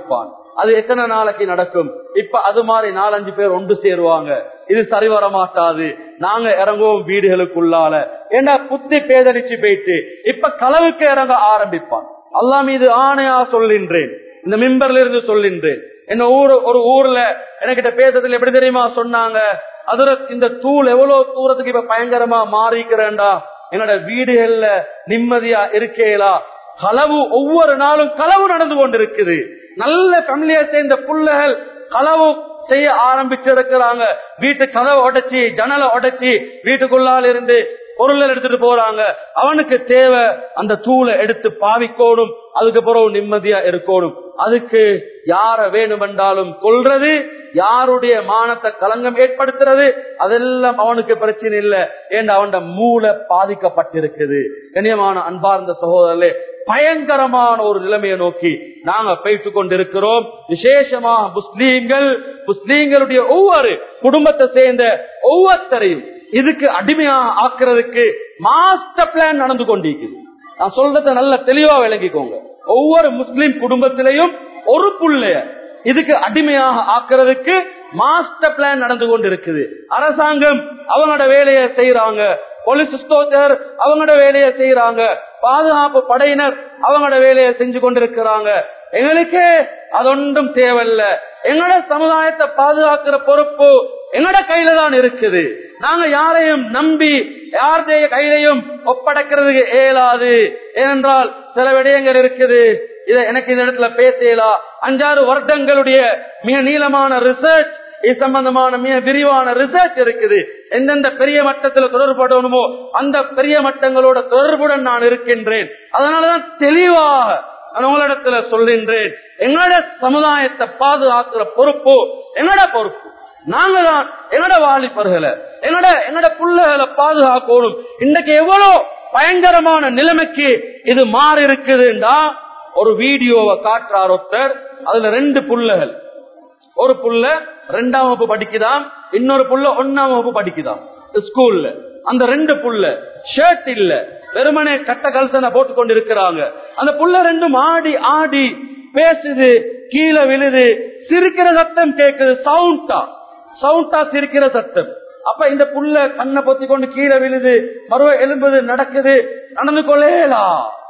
அது எத்தனை நாளைக்கு நடக்கும் இப்ப அது மாதிரி நாலஞ்சு பேர் ஒன்று சேருவாங்க இது சரி வர மாட்டாது நாங்க இறங்குவோம் வீடுகளுக்குள்ளால ஏன்னா புத்தி பேதலிச்சு போயிட்டு இப்ப களவுக்கு இறங்க ஆரம்பிப்பான் அல்லா மீது ஆணையா சொல்லின்றேன் இந்த மிம்பர்ல இருந்து சொல்லின்றேன் என்ன ஊரு ஒரு ஊர்ல என்கிட்ட பேசுறதுல எப்படி தெரியுமா சொன்னாங்க அதுல இந்த தூள் எவ்வளவு தூரத்துக்கு இப்ப பயங்கரமா மாறிக்கிறேன்டா என்னோட வீடுகள்ல நிம்மதியா இருக்கேலா களவு ஒவ்வொரு நாளும் களவு நடந்து கொண்டிருக்குது நல்ல ஃபேமிலியா சேர்ந்த புள்ளைகள் களவு செய்ய ஆரம்பிச்சிருக்கிறாங்க வீட்டு கதவை உடைச்சி ஜன்னலை உடைச்சி வீட்டுக்குள்ளால இருந்து பொருள் எடுத்துட்டு போறாங்க அவனுக்கு தேவை அந்த தூளை எடுத்து பாவிக்கோடும் அதுக்கு பிறகு நிம்மதியா இருக்கணும் அதுக்கு யார வேணுமென்றாலும் கொள்றது யாருடைய மானத்தை களங்கம் ஏற்படுத்துறது அதெல்லாம் அவனுக்கு பிரச்சனை இல்லை ஏன் அவன் மூளை பாதிக்கப்பட்டிருக்குது கண்ணியமான அன்பார்ந்த சகோதரர்களே பயங்கரமான ஒரு நிலைமையை நோக்கி நாங்க போயிட்டு கொண்டிருக்கிறோம் விசேஷமா முஸ்லீம்கள் முஸ்லீம்களுடைய ஒவ்வொரு குடும்பத்தை சேர்ந்த ஒவ்வொருத்தரையும் இதுக்கு அடிமையா ஆக்குறதுக்கு மாஸ்டர் பிளான் நடந்து கொண்டிருக்குது நான் சொல்றத நல்ல தெளிவா விளங்கிக்கோங்க ஒவ்வொரு முஸ்லிம் குடும்பத்திலையும் ஒரு புள்ளைய இதுக்கு அடிமையாக ஆக்குறதுக்கு மாஸ்டர் பிளான் நடந்து கொண்டிருக்குது அரசாங்கம் அவங்களோட வேலையை செய்யறாங்க போலீஸ் ஸ்டோத்தர் அவங்களோட வேலையை செய்யறாங்க பாதுகாப்பு படையினர் அவங்களோட வேலையை செஞ்சு கொண்டிருக்கிறாங்க எங்களுக்கு அது ஒன்றும் தேவையில்ல எங்களோட சமுதாயத்தை பாதுகாக்கிற பொறுப்பு எங்களோட கையில தான் இருக்குது நாங்க யாரையும் நம்பி யாருடைய கையிலையும் ஒப்படைக்கிறதுக்கு இயலாது ஏனென்றால் சில விடயங்கள் இருக்குது இத எனக்கு இந்த இடத்துல பேசலாம் அஞ்சாறு வருடங்களுடைய மிக நீளமான ரிசர்ச் இது சம்பந்தமான மிக விரிவான ரிசர்ச் இருக்குது எந்தெந்த பெரிய மட்டத்துல தொடர்படணுமோ அந்த பெரிய மட்டங்களோட தொடர்புடன் நான் இருக்கின்றேன் அதனாலதான் தெளிவாக நான் உங்களிடத்துல சொல்கின்றேன் எங்களோட சமுதாயத்தை பாதுகாக்கிற பொறுப்பு எங்களோட பொறுப்பு நாங்க தான் எங்கட வாலிபர்களை எங்கட எங்கட புள்ளைகளை பாதுகாக்கணும் இன்றைக்கு எவ்வளவு பயங்கரமான நிலைமைக்கு இது மாறி இருக்குதுண்டா ஒரு வீடியோவை காட்டுறார் ஒருத்தர் அதுல ரெண்டு புள்ளைகள் ஒரு புள்ள ரெண்டாம் வகுப்பு படிக்குதாம் இன்னொரு புள்ள ஒன்னாம் வகுப்பு படிக்குதாம் ஸ்கூல்ல அந்த ரெண்டு புள்ள ஷர்ட் இல்ல வெறுமனே கட்ட கல்சனை போட்டு கொண்டு இருக்கிறாங்க அந்த புள்ள ரெண்டும் ஆடி ஆடி பேசுது கீழே விழுது சிரிக்கிற சத்தம் கேக்குது சவுண்டா சவுண்டா சிரிக்கிற சத்தம் அப்ப இந்த புள்ள கண்ணை பொத்தி கொண்டு கீழே விழுது மறுவ எலும்புது நடக்குது நடந்து கொள்ளேலா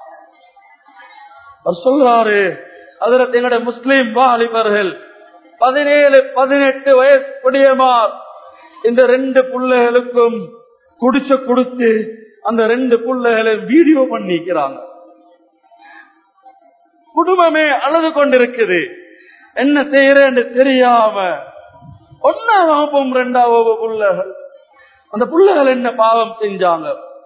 அவர் சொல்றாரு அதுல எங்கட முஸ்லீம் வாலிபர்கள் பதினேழு பதினெட்டு வயசு புடியமார் இந்த ரெண்டு புள்ளைகளுக்கும் குடிச்ச கொடுத்து அந்த ரெண்டு புள்ளைகளை வீடியோ பண்ணிக்கிறாங்க குடும்பமே அழுது கொண்டிருக்குது என்ன செய்யறேன்னு தெரியாம ஒன்னாம் வகுப்பும் ரெண்டாம் வகுப்பு புள்ளைகள் அந்த புள்ளைகள் என்ன பாவம் செஞ்சாங்க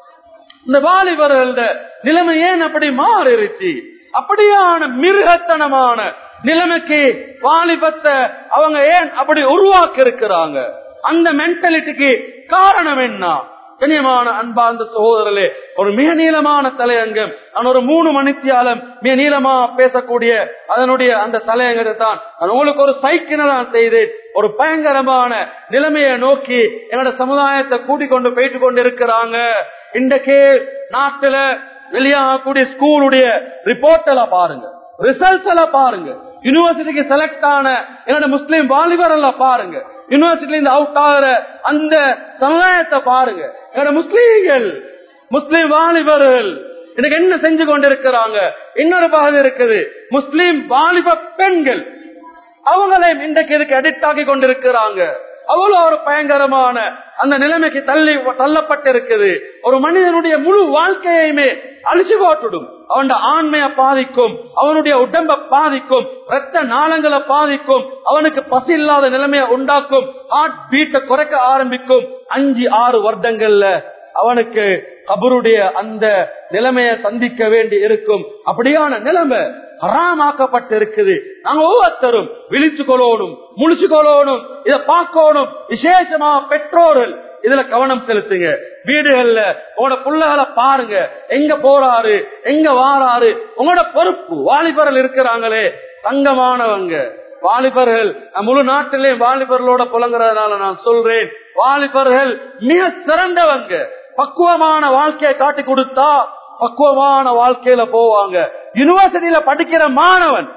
இந்த வாலிபர்கள நிலைமை ஏன் அப்படி மாறிடுச்சு அப்படியான மிருகத்தனமான நிலைமைக்கு வாலிபத்தை அவங்க ஏன் அப்படி உருவாக்கி இருக்கிறாங்க அந்த மென்டாலிட்டிக்கு காரணம் என்ன கண்ணியமான அன்பார்ந்த சகோதரர்களே ஒரு மிக நீளமான தலையங்கம் நான் ஒரு மூணு மணித்தியாலம் மிக நீளமா பேசக்கூடிய அதனுடைய அந்த தலையங்கத்தை தான் நான் உங்களுக்கு ஒரு சைக்கினை தான் செய்தேன் ஒரு பயங்கரமான நிலைமையை நோக்கி என்னோட சமுதாயத்தை கூட்டிக் கொண்டு போயிட்டு கொண்டு இருக்கிறாங்க இன்றைக்கு நாட்டுல வெளியாகக்கூடிய ஸ்கூலுடைய ரிப்போர்ட் எல்லாம் பாருங்க ரிசல்ட்ஸ் எல்லாம் பாருங்க யூனிவர்சிட்டிக்கு செலக்ட் ஆன என்னோட முஸ்லீம் வாலிபர் எல்லாம் பாருங்க யூனிவர்சிட்டில இருந்து அவுட் ஆகிற அந்த சமுதாயத்தை பாருங்க என்னோட முஸ்லீம்கள் முஸ்லீம் வாலிபர்கள் எனக்கு என்ன செஞ்சு கொண்டிருக்கிறாங்க இன்னொரு பகுதி இருக்குது முஸ்லீம் வாலிப பெண்கள் அவங்களையும் இன்றைக்கு இதுக்கு அடிக்ட் ஆகி கொண்டிருக்கிறாங்க அவ்வளவு ஒரு பயங்கரமான அந்த நிலைமைக்கு தள்ளி தள்ளப்பட்டிருக்குது ஒரு மனிதனுடைய முழு வாழ்க்கையுமே அழிச்சு போட்டுடும் அவன் ஆண்மைய பாதிக்கும் அவனுடைய உடம்ப பாதிக்கும் ரத்த நாளங்களை பாதிக்கும் அவனுக்கு பசி இல்லாத நிலைமையை உண்டாக்கும் ஹார்ட் பீட்டை குறைக்க ஆரம்பிக்கும் அஞ்சு ஆறு வருடங்கள்ல அவனுக்கு கபருடைய அந்த நிலைமையை சந்திக்க வேண்டி இருக்கும் அப்படியான நிலைமை ஹராமாக்கப்பட்டு இருக்குது நாங்க ஒவ்வொருத்தரும் விழிச்சு கொள்ளணும் முழிச்சு கொள்ளணும் இதை பார்க்கணும் விசேஷமா பெற்றோர்கள் இதுல கவனம் செலுத்துங்க வீடுகள்ல உங்களோட பிள்ளைகளை பாருங்க எங்க போறாரு எங்க வாராரு உங்களோட பொறுப்பு வாலிபர்கள் இருக்கிறாங்களே தங்கமானவங்க வாலிபர்கள் முழு நாட்டிலே வாலிபர்களோட புலங்குறதுனால நான் சொல்றேன் வாலிபர்கள் மிக சிறந்தவங்க பக்குவமான வாழ்க்கையை காட்டி கொடுத்தா பக்குவமான வாழ்க்கையில போவாங்க யூனிவர்சிட்டியில படிக்கிற மாணவன்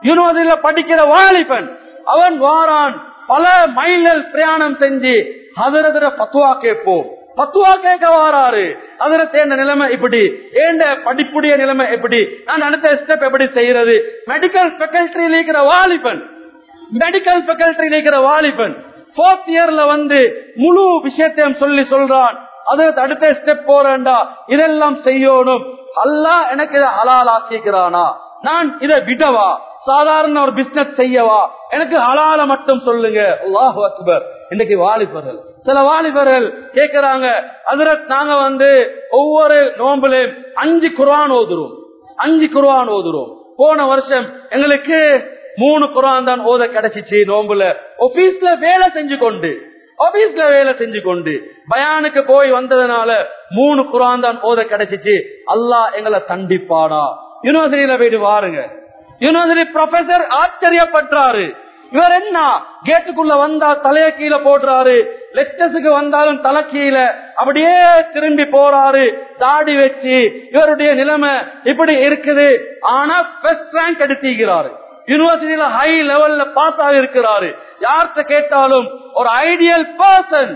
யூனிவர்சிட்டியில படிக்கிற வாலிபன் அவன் வாரான் பல மைல்கள் பிரயாணம் செஞ்சு அதரதர பத்துவா கேட்போம் பத்துவா கேட்க வாராரு அதுல தேர்ந்த நிலைமை இப்படி ஏண்ட படிப்புடைய நிலைமை எப்படி நான் அடுத்த ஸ்டெப் எப்படி செய்யறது மெடிக்கல் ஃபெக்கல்டியில் இருக்கிற வாலிபன் மெடிக்கல் ஃபெக்கல்டியில் இருக்கிற வாலிபன் போர்த் இயர்ல வந்து முழு விஷயத்தையும் சொல்லி சொல்றான் அதற்கு அடுத்த ஸ்டெப் போறேன்டா இதெல்லாம் செய்யணும் அல்லாஹ் எனக்கு இதை ஹலால் ஆக்கிக்கிறானா நான் இதை விடவா சாதாரண ஒரு பிசினஸ் செய்யவா எனக்கு ஹலால மட்டும் சொல்லுங்க அல்லாஹு அக்பர் இன்னைக்கு வாலிபர்கள் சில வாலிபர்கள் கேக்குறாங்க அதுல நாங்க வந்து ஒவ்வொரு நோம்புலையும் அஞ்சு குர்ஆன் ஓதுறோம் அஞ்சு குர்ஆன் ஓதுறோம் போன வருஷம் எங்களுக்கு மூணு குரான் தான் ஓத கிடைச்சிச்சு நோம்புல ஆபீஸ்ல வேலை செஞ்சு கொண்டு ஆபீஸ்ல வேலை செஞ்சு கொண்டு பயானுக்கு போய் வந்ததுனால மூணு குரான் தான் ஓத கிடைச்சிச்சு அல்லாஹ் எங்களை தண்டிப்பானா யூனிவர்சிட்டியில போயிட்டு வாருங்க யூனிவர்சிட்டி ப்ரொஃபசர் ஆச்சரியப்பட்டாரு இவர் என்ன கேட்டுக்குள்ள வந்தா தலைய கீழே போடுறாரு லெக்சர்ஸுக்கு வந்தாலும் தலை கீழே அப்படியே திரும்பி போறாரு தாடி வச்சு இவருடைய நிலைமை இப்படி இருக்குது ஆனா ஃபர்ஸ்ட் ரேங்க் எடுத்திருக்கிறாரு யூனிவர்சிட்டியில ஹை லெவல்ல பாஸ் ஆகிருக்கிறாரு யார்கிட்ட கேட்டாலும் ஒரு ஐடியல் பர்சன்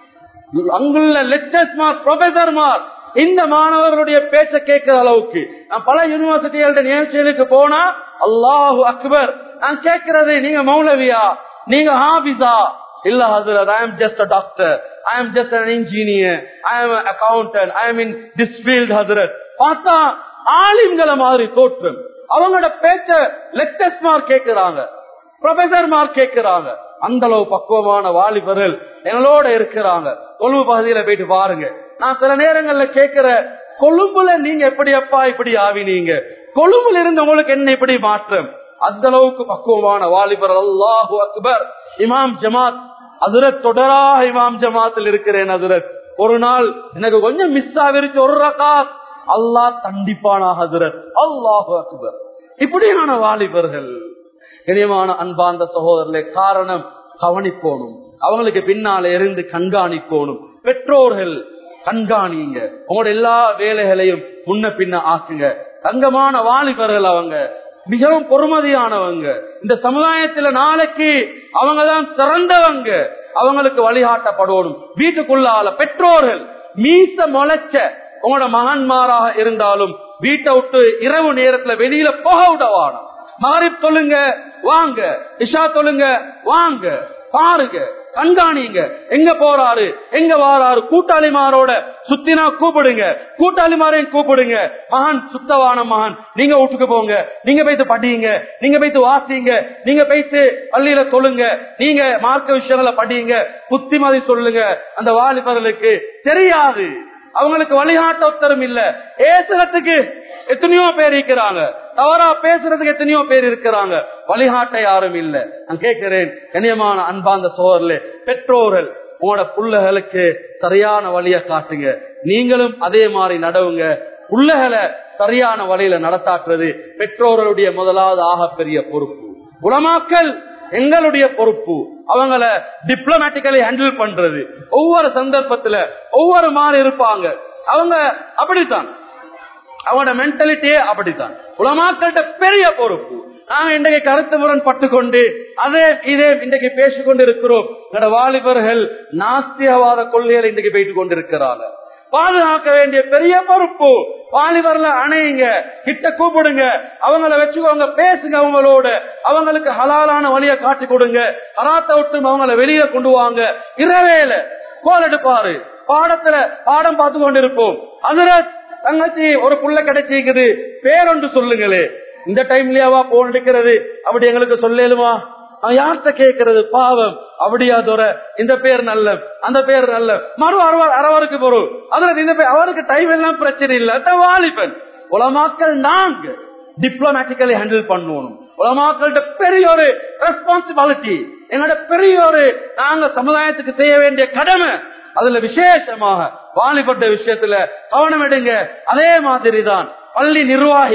அங்குள்ள லெக்சர்ஸ்மார் ப்ரொஃபசர்மார் இந்த மாணவர்களுடைய பேச்ச கேட்கிற அளவுக்கு நான் பல யூனிவர்சிட்டிகளோட நிகழ்ச்சிகளுக்கு போனா அல்லாஹு அக்பர் நான் கேட்கிறது நீங்க மௌலவியா நீங்க ஹாபிஸா இல்ல ஹசரத் I am just a doctor I am just an engineer I am accountant I am in this field ஹசரத் பார்த்தா ஆலிம்களை மாதிரி தோற்றம் அவங்களோட பேச்ச லெக்சர்ஸ் மார்க் கேட்கிறாங்க ப்ரொஃபசர் மார்க் கேட்கிறாங்க அந்த அளவு பக்குவமான வாலிபர்கள் எங்களோட இருக்கிறாங்க கொழும்பு பகுதியில போயிட்டு பாருங்க நான் சில நேரங்கள்ல கேட்கிற கொழும்புல நீங்க எப்படி அப்பா இப்படி ஆவினீங்க கொழும்புல இருந்து உங்களுக்கு என்ன இப்படி மாற்றம் அந்த அளவுக்கு பக்குவமான வாலிபர் அல்லாஹு அக்பர் இமாம் ஜமாத் அதுரத் தொடராக இமாம் ஜமாத்தில் இருக்கிறேன் அதுரத் ஒரு நாள் எனக்கு கொஞ்சம் மிஸ் ஆகிருச்சு ஒரு ரகாத் அல்லாஹ் தண்டிப்பானா ஹசரத் அல்லாஹு அக்பர் இப்படியான வாலிபர்கள் இனியமான அன்பார்ந்த சகோதரர்களே காரணம் கவனிப்போனும் அவங்களுக்கு பின்னால இருந்து கண்காணிக்கோணும் பெற்றோர்கள் கண்காணிங்க உங்களோட எல்லா வேலைகளையும் முன்ன பின்ன ஆக்குங்க தங்கமான வாலிபர்கள் அவங்க மிகவும் பொறுமதியானவங்க இந்த சமுதாயத்துல நாளைக்கு அவங்கதான் சிறந்தவங்க அவங்களுக்கு வழிகாட்டப்படணும் வீட்டுக்குள்ளால பெற்றோர்கள் மீச முளைச்ச உங்களோட மகன்மாராக இருந்தாலும் வீட்டை விட்டு இரவு நேரத்துல வெளியில போக விடவான மாறிப் சொல்லுங்க வாங்க இஷா சொல்லுங்க வாங்க பாருங்க கண்காணிங்க எங்க போறாரு எங்க வாராரு கூட்டாளிமாரோட சுத்தினா கூப்பிடுங்க கூட்டாளிமாரையும் கூப்பிடுங்க மகன் சுத்தவான மகன் நீங்க வீட்டுக்கு போங்க நீங்க போய்த்து படியுங்க நீங்க போய்த்து வாசிங்க நீங்க போய்த்து பள்ளியில சொல்லுங்க நீங்க மார்க்க விஷயங்களை படியுங்க புத்திமதி சொல்லுங்க அந்த வாலிபர்களுக்கு தெரியாது அவங்களுக்கு வழிகாட்ட உத்தரம் இல்ல ஏசுறதுக்கு எத்தனையோ பேர் இருக்கிறாங்க தவறா பேசுறதுக்கு எத்தனையோ பேர் இருக்கிறாங்க வழிகாட்ட யாரும் இல்ல நான் கேட்கிறேன் கண்ணியமான அன்பாந்த சோழர்களே பெற்றோர்கள் உங்களோட புள்ளைகளுக்கு சரியான வழிய காட்டுங்க நீங்களும் அதே மாதிரி நடவுங்க புள்ளைகளை சரியான வழியில நடத்தாக்குறது பெற்றோர்களுடைய முதலாவது ஆகப்பெரிய பொறுப்பு உலமாக்கல் எங்களுடைய பொறுப்பு அவங்கள டிப்ளமேட்டிக்கலி ஹேண்டில் பண்றது ஒவ்வொரு சந்தர்ப்பத்துல ஒவ்வொரு மாதிரி இருப்பாங்க அவங்க அப்படித்தான் அவங்களோட மென்டாலிட்டியே அப்படித்தான் உலமாக்கள்கிட்ட பெரிய பொறுப்பு நாங்க இன்றைக்கு கருத்து முரண் பட்டுக்கொண்டு அதே இதே இன்றைக்கு பேசிக்கொண்டு இருக்கிறோம் என்னோட வாலிபர்கள் நாஸ்திகவாத கொள்கைகளை இன்றைக்கு போயிட்டு கொண்டிருக்கிறாங்க பாதுகாக்க வேண்டிய பெரிய பொறுப்பு வாலிபர்ல அணையுங்க கிட்ட கூப்பிடுங்க அவங்கள வச்சுக்கோங்க பேசுங்க அவங்களோட அவங்களுக்கு ஹலாலான வழியை காட்டி கொடுங்க அராத்த விட்டு அவங்கள வெளியில கொண்டு வாங்க இரவேல கோல் எடுப்பாரு பாடத்துல பாடம் பார்த்து கொண்டிருப்போம் அதுல தங்கச்சி ஒரு புள்ள கிடைச்சிக்குது பேரொன்று சொல்லுங்களே இந்த டைம்லயாவா போன் எடுக்கிறது அப்படி எங்களுக்கு சொல்லேலுமா யார்கிட்ட கேட்கறது பாவம் அப்படியா தோற இந்த பேர் நல்ல அந்த பேர் நல்ல மறு அறுவர் அரவருக்கு பொருள் அதுல இந்த பேர் அவருக்கு டைம் எல்லாம் பிரச்சனை இல்ல அதான் வாலிபன் உலமாக்கள் நாங்க டிப்ளமேட்டிக்கலி ஹேண்டில் பண்ணணும் உலமாக்கள்கிட்ட பெரிய ஒரு ரெஸ்பான்சிபிலிட்டி எங்களோட பெரிய ஒரு நாங்க சமுதாயத்துக்கு செய்ய வேண்டிய கடமை அதுல விசேஷமாக வாலிபட்ட விஷயத்துல கவனம் எடுங்க அதே மாதிரிதான் பள்ளி நிர்வாகிகள்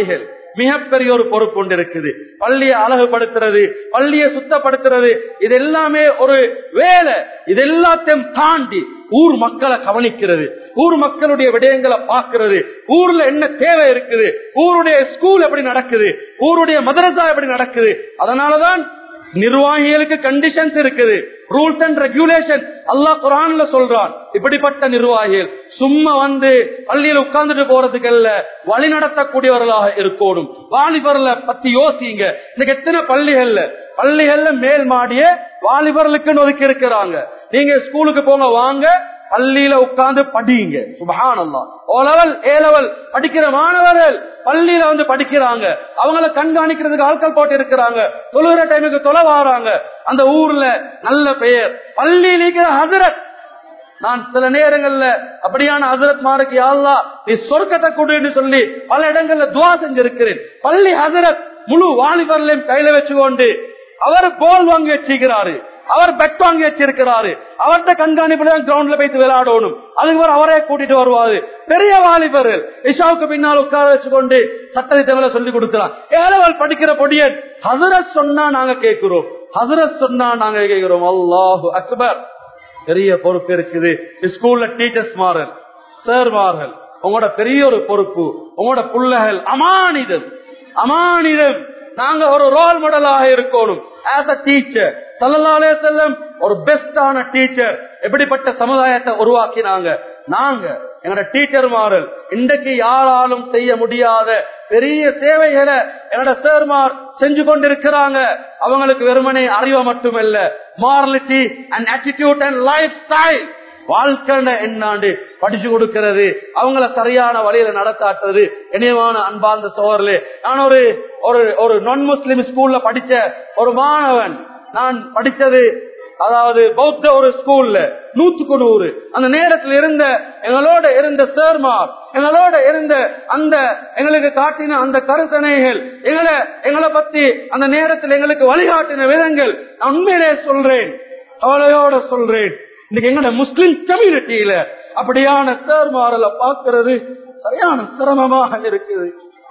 மிகப்பெரிய ஒரு பொறுப்பு ஒன்று இருக்குது பள்ளியை அழகுபடுத்துறது பள்ளியை சுத்தப்படுத்துறது இது எல்லாமே ஒரு வேலை இது எல்லாத்தையும் தாண்டி ஊர் மக்களை கவனிக்கிறது ஊர் மக்களுடைய விடயங்களை பார்க்கிறது ஊர்ல என்ன தேவை இருக்குது ஊருடைய ஸ்கூல் எப்படி நடக்குது ஊருடைய மதரசா எப்படி நடக்குது அதனாலதான் நிர்வாகிகளுக்கு கண்டிஷன்ஸ் இருக்குது ரூல்ஸ் அண்ட் ரெகுலேஷன் அல்லாஹ் குரான்ல சொல்றான் இப்படிப்பட்ட நிர்வாகிகள் சும்மா வந்து பள்ளியில உட்கார்ந்துட்டு போறதுக்கு அல்ல வழி நடத்தக்கூடியவர்களாக இருக்கணும் வாலிபர்ல பத்தி யோசிங்க இன்னைக்கு எத்தனை பள்ளிகள்ல பள்ளிகள்ல மேல் மாடிய வாலிபர்களுக்குன்னு ஒதுக்கி இருக்கிறாங்க நீங்க ஸ்கூலுக்கு போங்க வாங்க பள்ளியில உட்கார்ந்து படிங்க சுபஹானல்லா ஓ லெவல் ஏ லெவல் படிக்கிற மாணவர்கள் பள்ளியில வந்து படிக்கிறாங்க அவங்கள கண்காணிக்கிறதுக்கு ஆட்கள் போட்டு இருக்கிறாங்க தொழுகிற டைமுக்கு தொலை வாராங்க அந்த ஊர்ல நல்ல பெயர் பள்ளியில் இருக்கிற ஹசரத் நான் சில நேரங்கள்ல அப்படியான ஹசரத் மாருக்கு யாழ்லா நீ சொர்க்கத்தை கொடுன்னு சொல்லி பல இடங்கள்ல துவா செஞ்சிருக்கிறேன் பள்ளி ஹசரத் முழு வாலிபர்லையும் கையில வச்சுக்கொண்டு அவர் போல் வாங்கி வச்சிருக்கிறாரு அவர் பெட் வாங்கி வச்சிருக்கிறாரு அவர்கிட்ட கண்காணிப்புல கிரவுண்ட்ல போயிட்டு விளையாடணும் அதுக்கு பிறகு அவரே கூட்டிட்டு வருவாரு பெரிய வாலிபர்கள் இஷாவுக்கு பின்னால் உட்கார வச்சுக்கொண்டு சட்டத்தை தமிழ சொல்லி கொடுக்கிறான் ஏழவள் படிக்கிற பொடியன் ஹசரத் சொன்னா நாங்க கேட்கிறோம் ஹசரத் சொன்னா நாங்க கேட்கிறோம் அல்லாஹு அக்பர் பெரிய பொறுப்பு இருக்குது ஸ்கூல்ல டீச்சர்ஸ் மாறல் சார் மாறல் உங்களோட பெரிய ஒரு பொறுப்பு உங்களோட புள்ளகள் அமானிதம் அமானிதம் நாங்க ஒரு ரோல் மாடலாக இருக்கணும் ஆஸ் அ டீச்சர் சல்லல்லாலே செல்லம் ஒரு பெஸ்டான டீச்சர் எப்படிப்பட்ட சமுதாயத்தை உருவாக்கினாங்க நாங்க எங்களோட டீச்சர் மாறல் இன்றைக்கு யாராலும் செய்ய முடியாத பெரிய சேவைகளை என்னோட சேர்மார் செஞ்சு கொண்டிருக்கிறாங்க அவங்களுக்கு வெறுமனே அறிவை மட்டுமல்ல morality and attitude and life style வாழ்க்கை என்னாண்டு படிச்சு கொடுக்கிறது அவங்கள சரியான வழியில நடத்தாட்டுறது இணையமான அன்பார்ந்த சோழர்களே நான் ஒரு ஒரு ஒரு நான் முஸ்லிம் ஸ்கூல்ல படிச்ச ஒரு மாணவன் நான் படிச்சது அதாவது பௌத்த ஒரு ஸ்கூல்ல நூத்துக்கு நூறு அந்த நேரத்தில் இருந்த எங்களோட இருந்த சேர்மார் எங்களோட இருந்த அந்த எங்களுக்கு காட்டின அந்த கருத்தனைகள் எங்களை எங்களை பத்தி அந்த நேரத்தில் எங்களுக்கு வழிகாட்டின விதங்கள் நான் உண்மையிலே சொல்றேன் கவலையோட சொல்றேன் இன்னைக்கு எங்கட முஸ்லிம் கம்யூனிட்டியில அப்படியான சேர்மாறல பாக்குறது சரியான சிரமமாக இருக்குது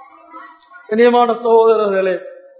இனியமான சகோதரர்களே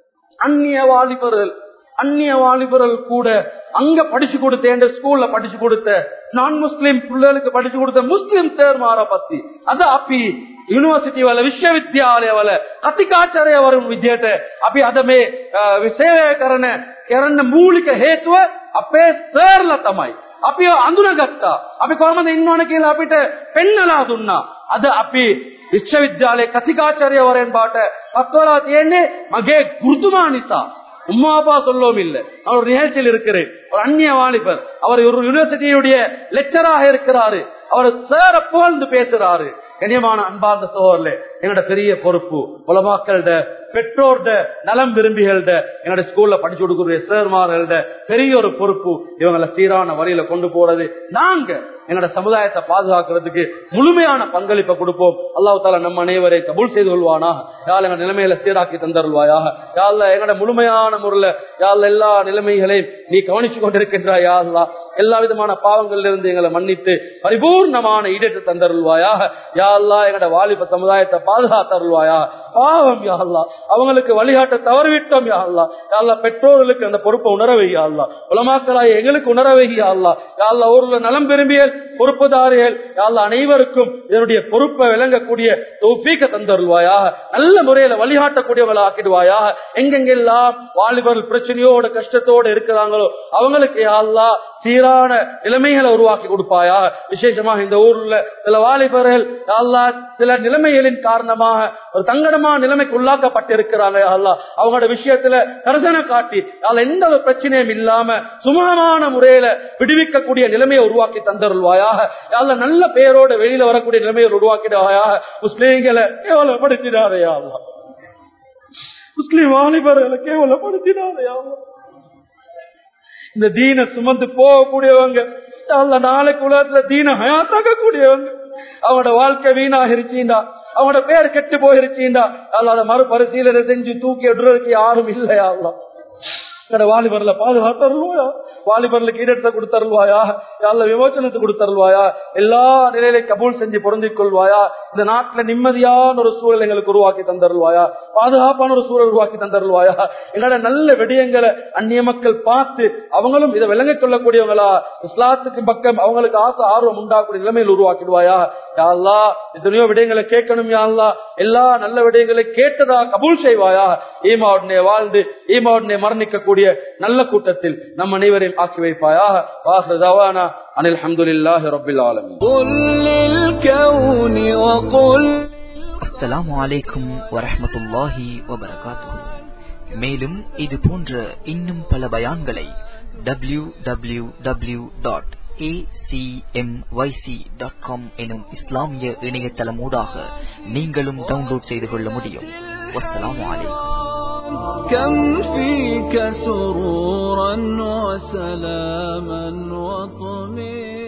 அந்நிய வாலிபர்கள் அந்நிய வாலிபர்கள் கூட அங்க படிச்சு கொடுத்த ஸ்கூல்ல படிச்சு கொடுத்த நான் முஸ்லிம் பிள்ளைகளுக்கு படிச்சு கொடுத்த முஸ்லிம் சேர்மார பத்தி அது அப்பி ಯೂನಿವರ್ಸಿಟಿ ವಲ ವಿಶ್ವವಿದ್ಯಾಲಯ ವಲ ಕತಿಕಾಚಾರ್ಯ ವರ ವಿದ್ಯೇಟ ಅಪಿ ಅದಮೆ ಸೇವೆ ಕರಣ ಕೆರನ್ನ ಮೂಲಿಕ ಹೇತುವ අපේ සර්ල තමයි අපි අඳුනගත්තා අපි කොහමද ඉන්න ඕන කියලා අපිට පෙන්නලා දුන්නා අද අපි විශ්වවිද්‍යාලයේ කතිකාචාර්යවරයන් බාට පත්වලා තියෙන්නේ මගේ ගුරුතුමා නිසා உம்மா அப்பா சொல்லவும் இல்லை அவர் நிகழ்ச்சியில் இருக்கிறேன் ஒரு அந்நிய வாலிபர் அவர் ஒரு யூனிவர்சிட்டியுடைய லெக்சராக இருக்கிறாரு அவர் சேர புகழ்ந்து பேசுறாரு கண்ணியமான அன்பார்ந்த சோழர்ல என்னோட பெரிய பொறுப்பு உலமாக்கள்ட பெற்றோர்ட நலம் விரும்பிகள்ட என்னோட ஸ்கூல்ல படிச்சு கொடுக்குற சேர்மார்கள்ட பெரிய ஒரு பொறுப்பு இவங்களை சீரான வழியில கொண்டு போறது நாங்க என்னோட சமுதாயத்தை பாதுகாக்கிறதுக்கு முழுமையான பங்களிப்பை கொடுப்போம் அல்லாஹ் தாலா நம்ம அனைவரை கபூல் செய்து கொள்வானா யாழ் எங்க நிலைமையில சீராக்கி தந்தருள்வாயாக யாழ்ல எங்களோட முழுமையான முறையில யாழ் எல்லா நிலைமைகளையும் நீ கவனிச்சு கொண்டிருக்கின்றாய் யாழ்லா எல்லா விதமான பாவங்களில் இருந்து எங்களை மன்னித்து பரிபூர்ணமான ஈடேற்று தந்தருள்வாயாக யாழ்லா எங்களோட வாலிப சமுதாயத்தை பாதுகாத்தருள்வாயா பாவம் யாழ்லா அவங்களுக்கு வழிகாட்ட தவறிவிட்டோம் யாழ்லா யாழ்லா பெற்றோர்களுக்கு அந்த பொறுப்பை உணரவை யாழ்லா உலமாக்களாய் எங்களுக்கு உணரவை யாழ்லா யாழ்லா ஊர்ல நலம் விரும்பியல் பொறுப்புதாரிகள் யாழ்லா அனைவருக்கும் இதனுடைய பொறுப்பை விளங்கக்கூடிய தௌஃபீக்க தந்தருள்வாயாக நல்ல முறையில வழிகாட்டக்கூடியவளை ஆக்கிடுவாயாக எங்கெங்கெல்லாம் வாலிபர்கள் பிரச்சனையோட கஷ்டத்தோட இருக்கிறாங்களோ அவங்களுக்கு யாழ்லா சீரான நிலைமைகளை உருவாக்கி கொடுப்பாயா விசேஷமாக இந்த ஊர்ல சில வாலிபர்கள் அல்லா சில நிலைமைகளின் காரணமாக ஒரு தங்கடமான நிலைமைக்கு உள்ளாக்கப்பட்டிருக்கிறாங்க அல்லா அவங்களோட விஷயத்துல கருதனை காட்டி அதில் எந்த ஒரு பிரச்சனையும் இல்லாம சுமூகமான முறையில விடுவிக்கக்கூடிய நிலைமையை உருவாக்கி தந்தருள்வாயாக அல்ல நல்ல பேரோட வெளியில வரக்கூடிய நிலைமையை உருவாக்கிடுவாயாக முஸ்லீம்களை கேவலப்படுத்தினாரையா அல்லா முஸ்லீம் வாலிபர்களை கேவலப்படுத்தினாரையா அல்லா இந்த தீன சுமந்து போகக்கூடியவங்க அல்ல நாளைக்கு உலகத்துல தீன ஹயாத்தாக்க கூடியவங்க அவனோட வாழ்க்கை வீணாகிருச்சீண்டா அவனோட பேர் கெட்டு போயிருச்சீண்டா அல்ல அதை மறுபரிசீலனை செஞ்சு தூக்கி விடுறதுக்கு யாரும் இல்லையா அல்ல கடை வாலிபர்ல பாதுகாத்தருள்வாயா வாலிபர்களுக்கு ஈடத்தை கொடுத்தருள்வாயா அல்ல விமோச்சனத்தை கொடுத்தருள்வாயா எல்லா நிலையில கபூல் செஞ்சு பொருந்திக் கொள்வாயா இந்த நாட்டுல நிம்மதியான ஒரு சூழல் எங்களுக்கு உருவாக்கி தந்தருள்வாயா பாதுகாப்பான ஒரு சூழல் உருவாக்கி தந்தருள்வாயா எங்களோட நல்ல விடயங்களை அந்நிய மக்கள் பார்த்து அவங்களும் இதை விளங்கிக் கொள்ளக்கூடியவங்களா இஸ்லாத்துக்கு பக்கம் அவங்களுக்கு ஆசை ஆர்வம் உண்டாக்கூடிய நிலைமையில் உருவாக்கிடுவாயா யாழ்லா எத்தனையோ விடயங்களை கேட்கணும் யாழ்லா எல்லா நல்ல விடயங்களை கேட்டதா கபூல் செய்வாயா ஈமாவுடனே வாழ்ந்து ஈமாவுடனே மரணிக்கக்கூடிய நல்ல கூட்டத்தில் நம் அனைவரையும் ஆக்கி வைப்பாயா வாஹ்ரதாவானா அனில் அஹமதுல்லாஹி ரபில் ஆலமீன் قل للكون وقل அஸ்ஸலாமு அலைக்கும் வரஹ்மத்துல்லாஹி வபரகாத்துஹு மேலும் இது போன்ற இன்னும் பல பயான்களை W W W dot dot com எனும் இஸ்லாமிய இணையதளமூடாக நீங்களும் டவுன்லோட் செய்து கொள்ள முடியும் வஸ்ஸலாமு அலைக்கும் كم فيك سرورا وسلاما وطمئنا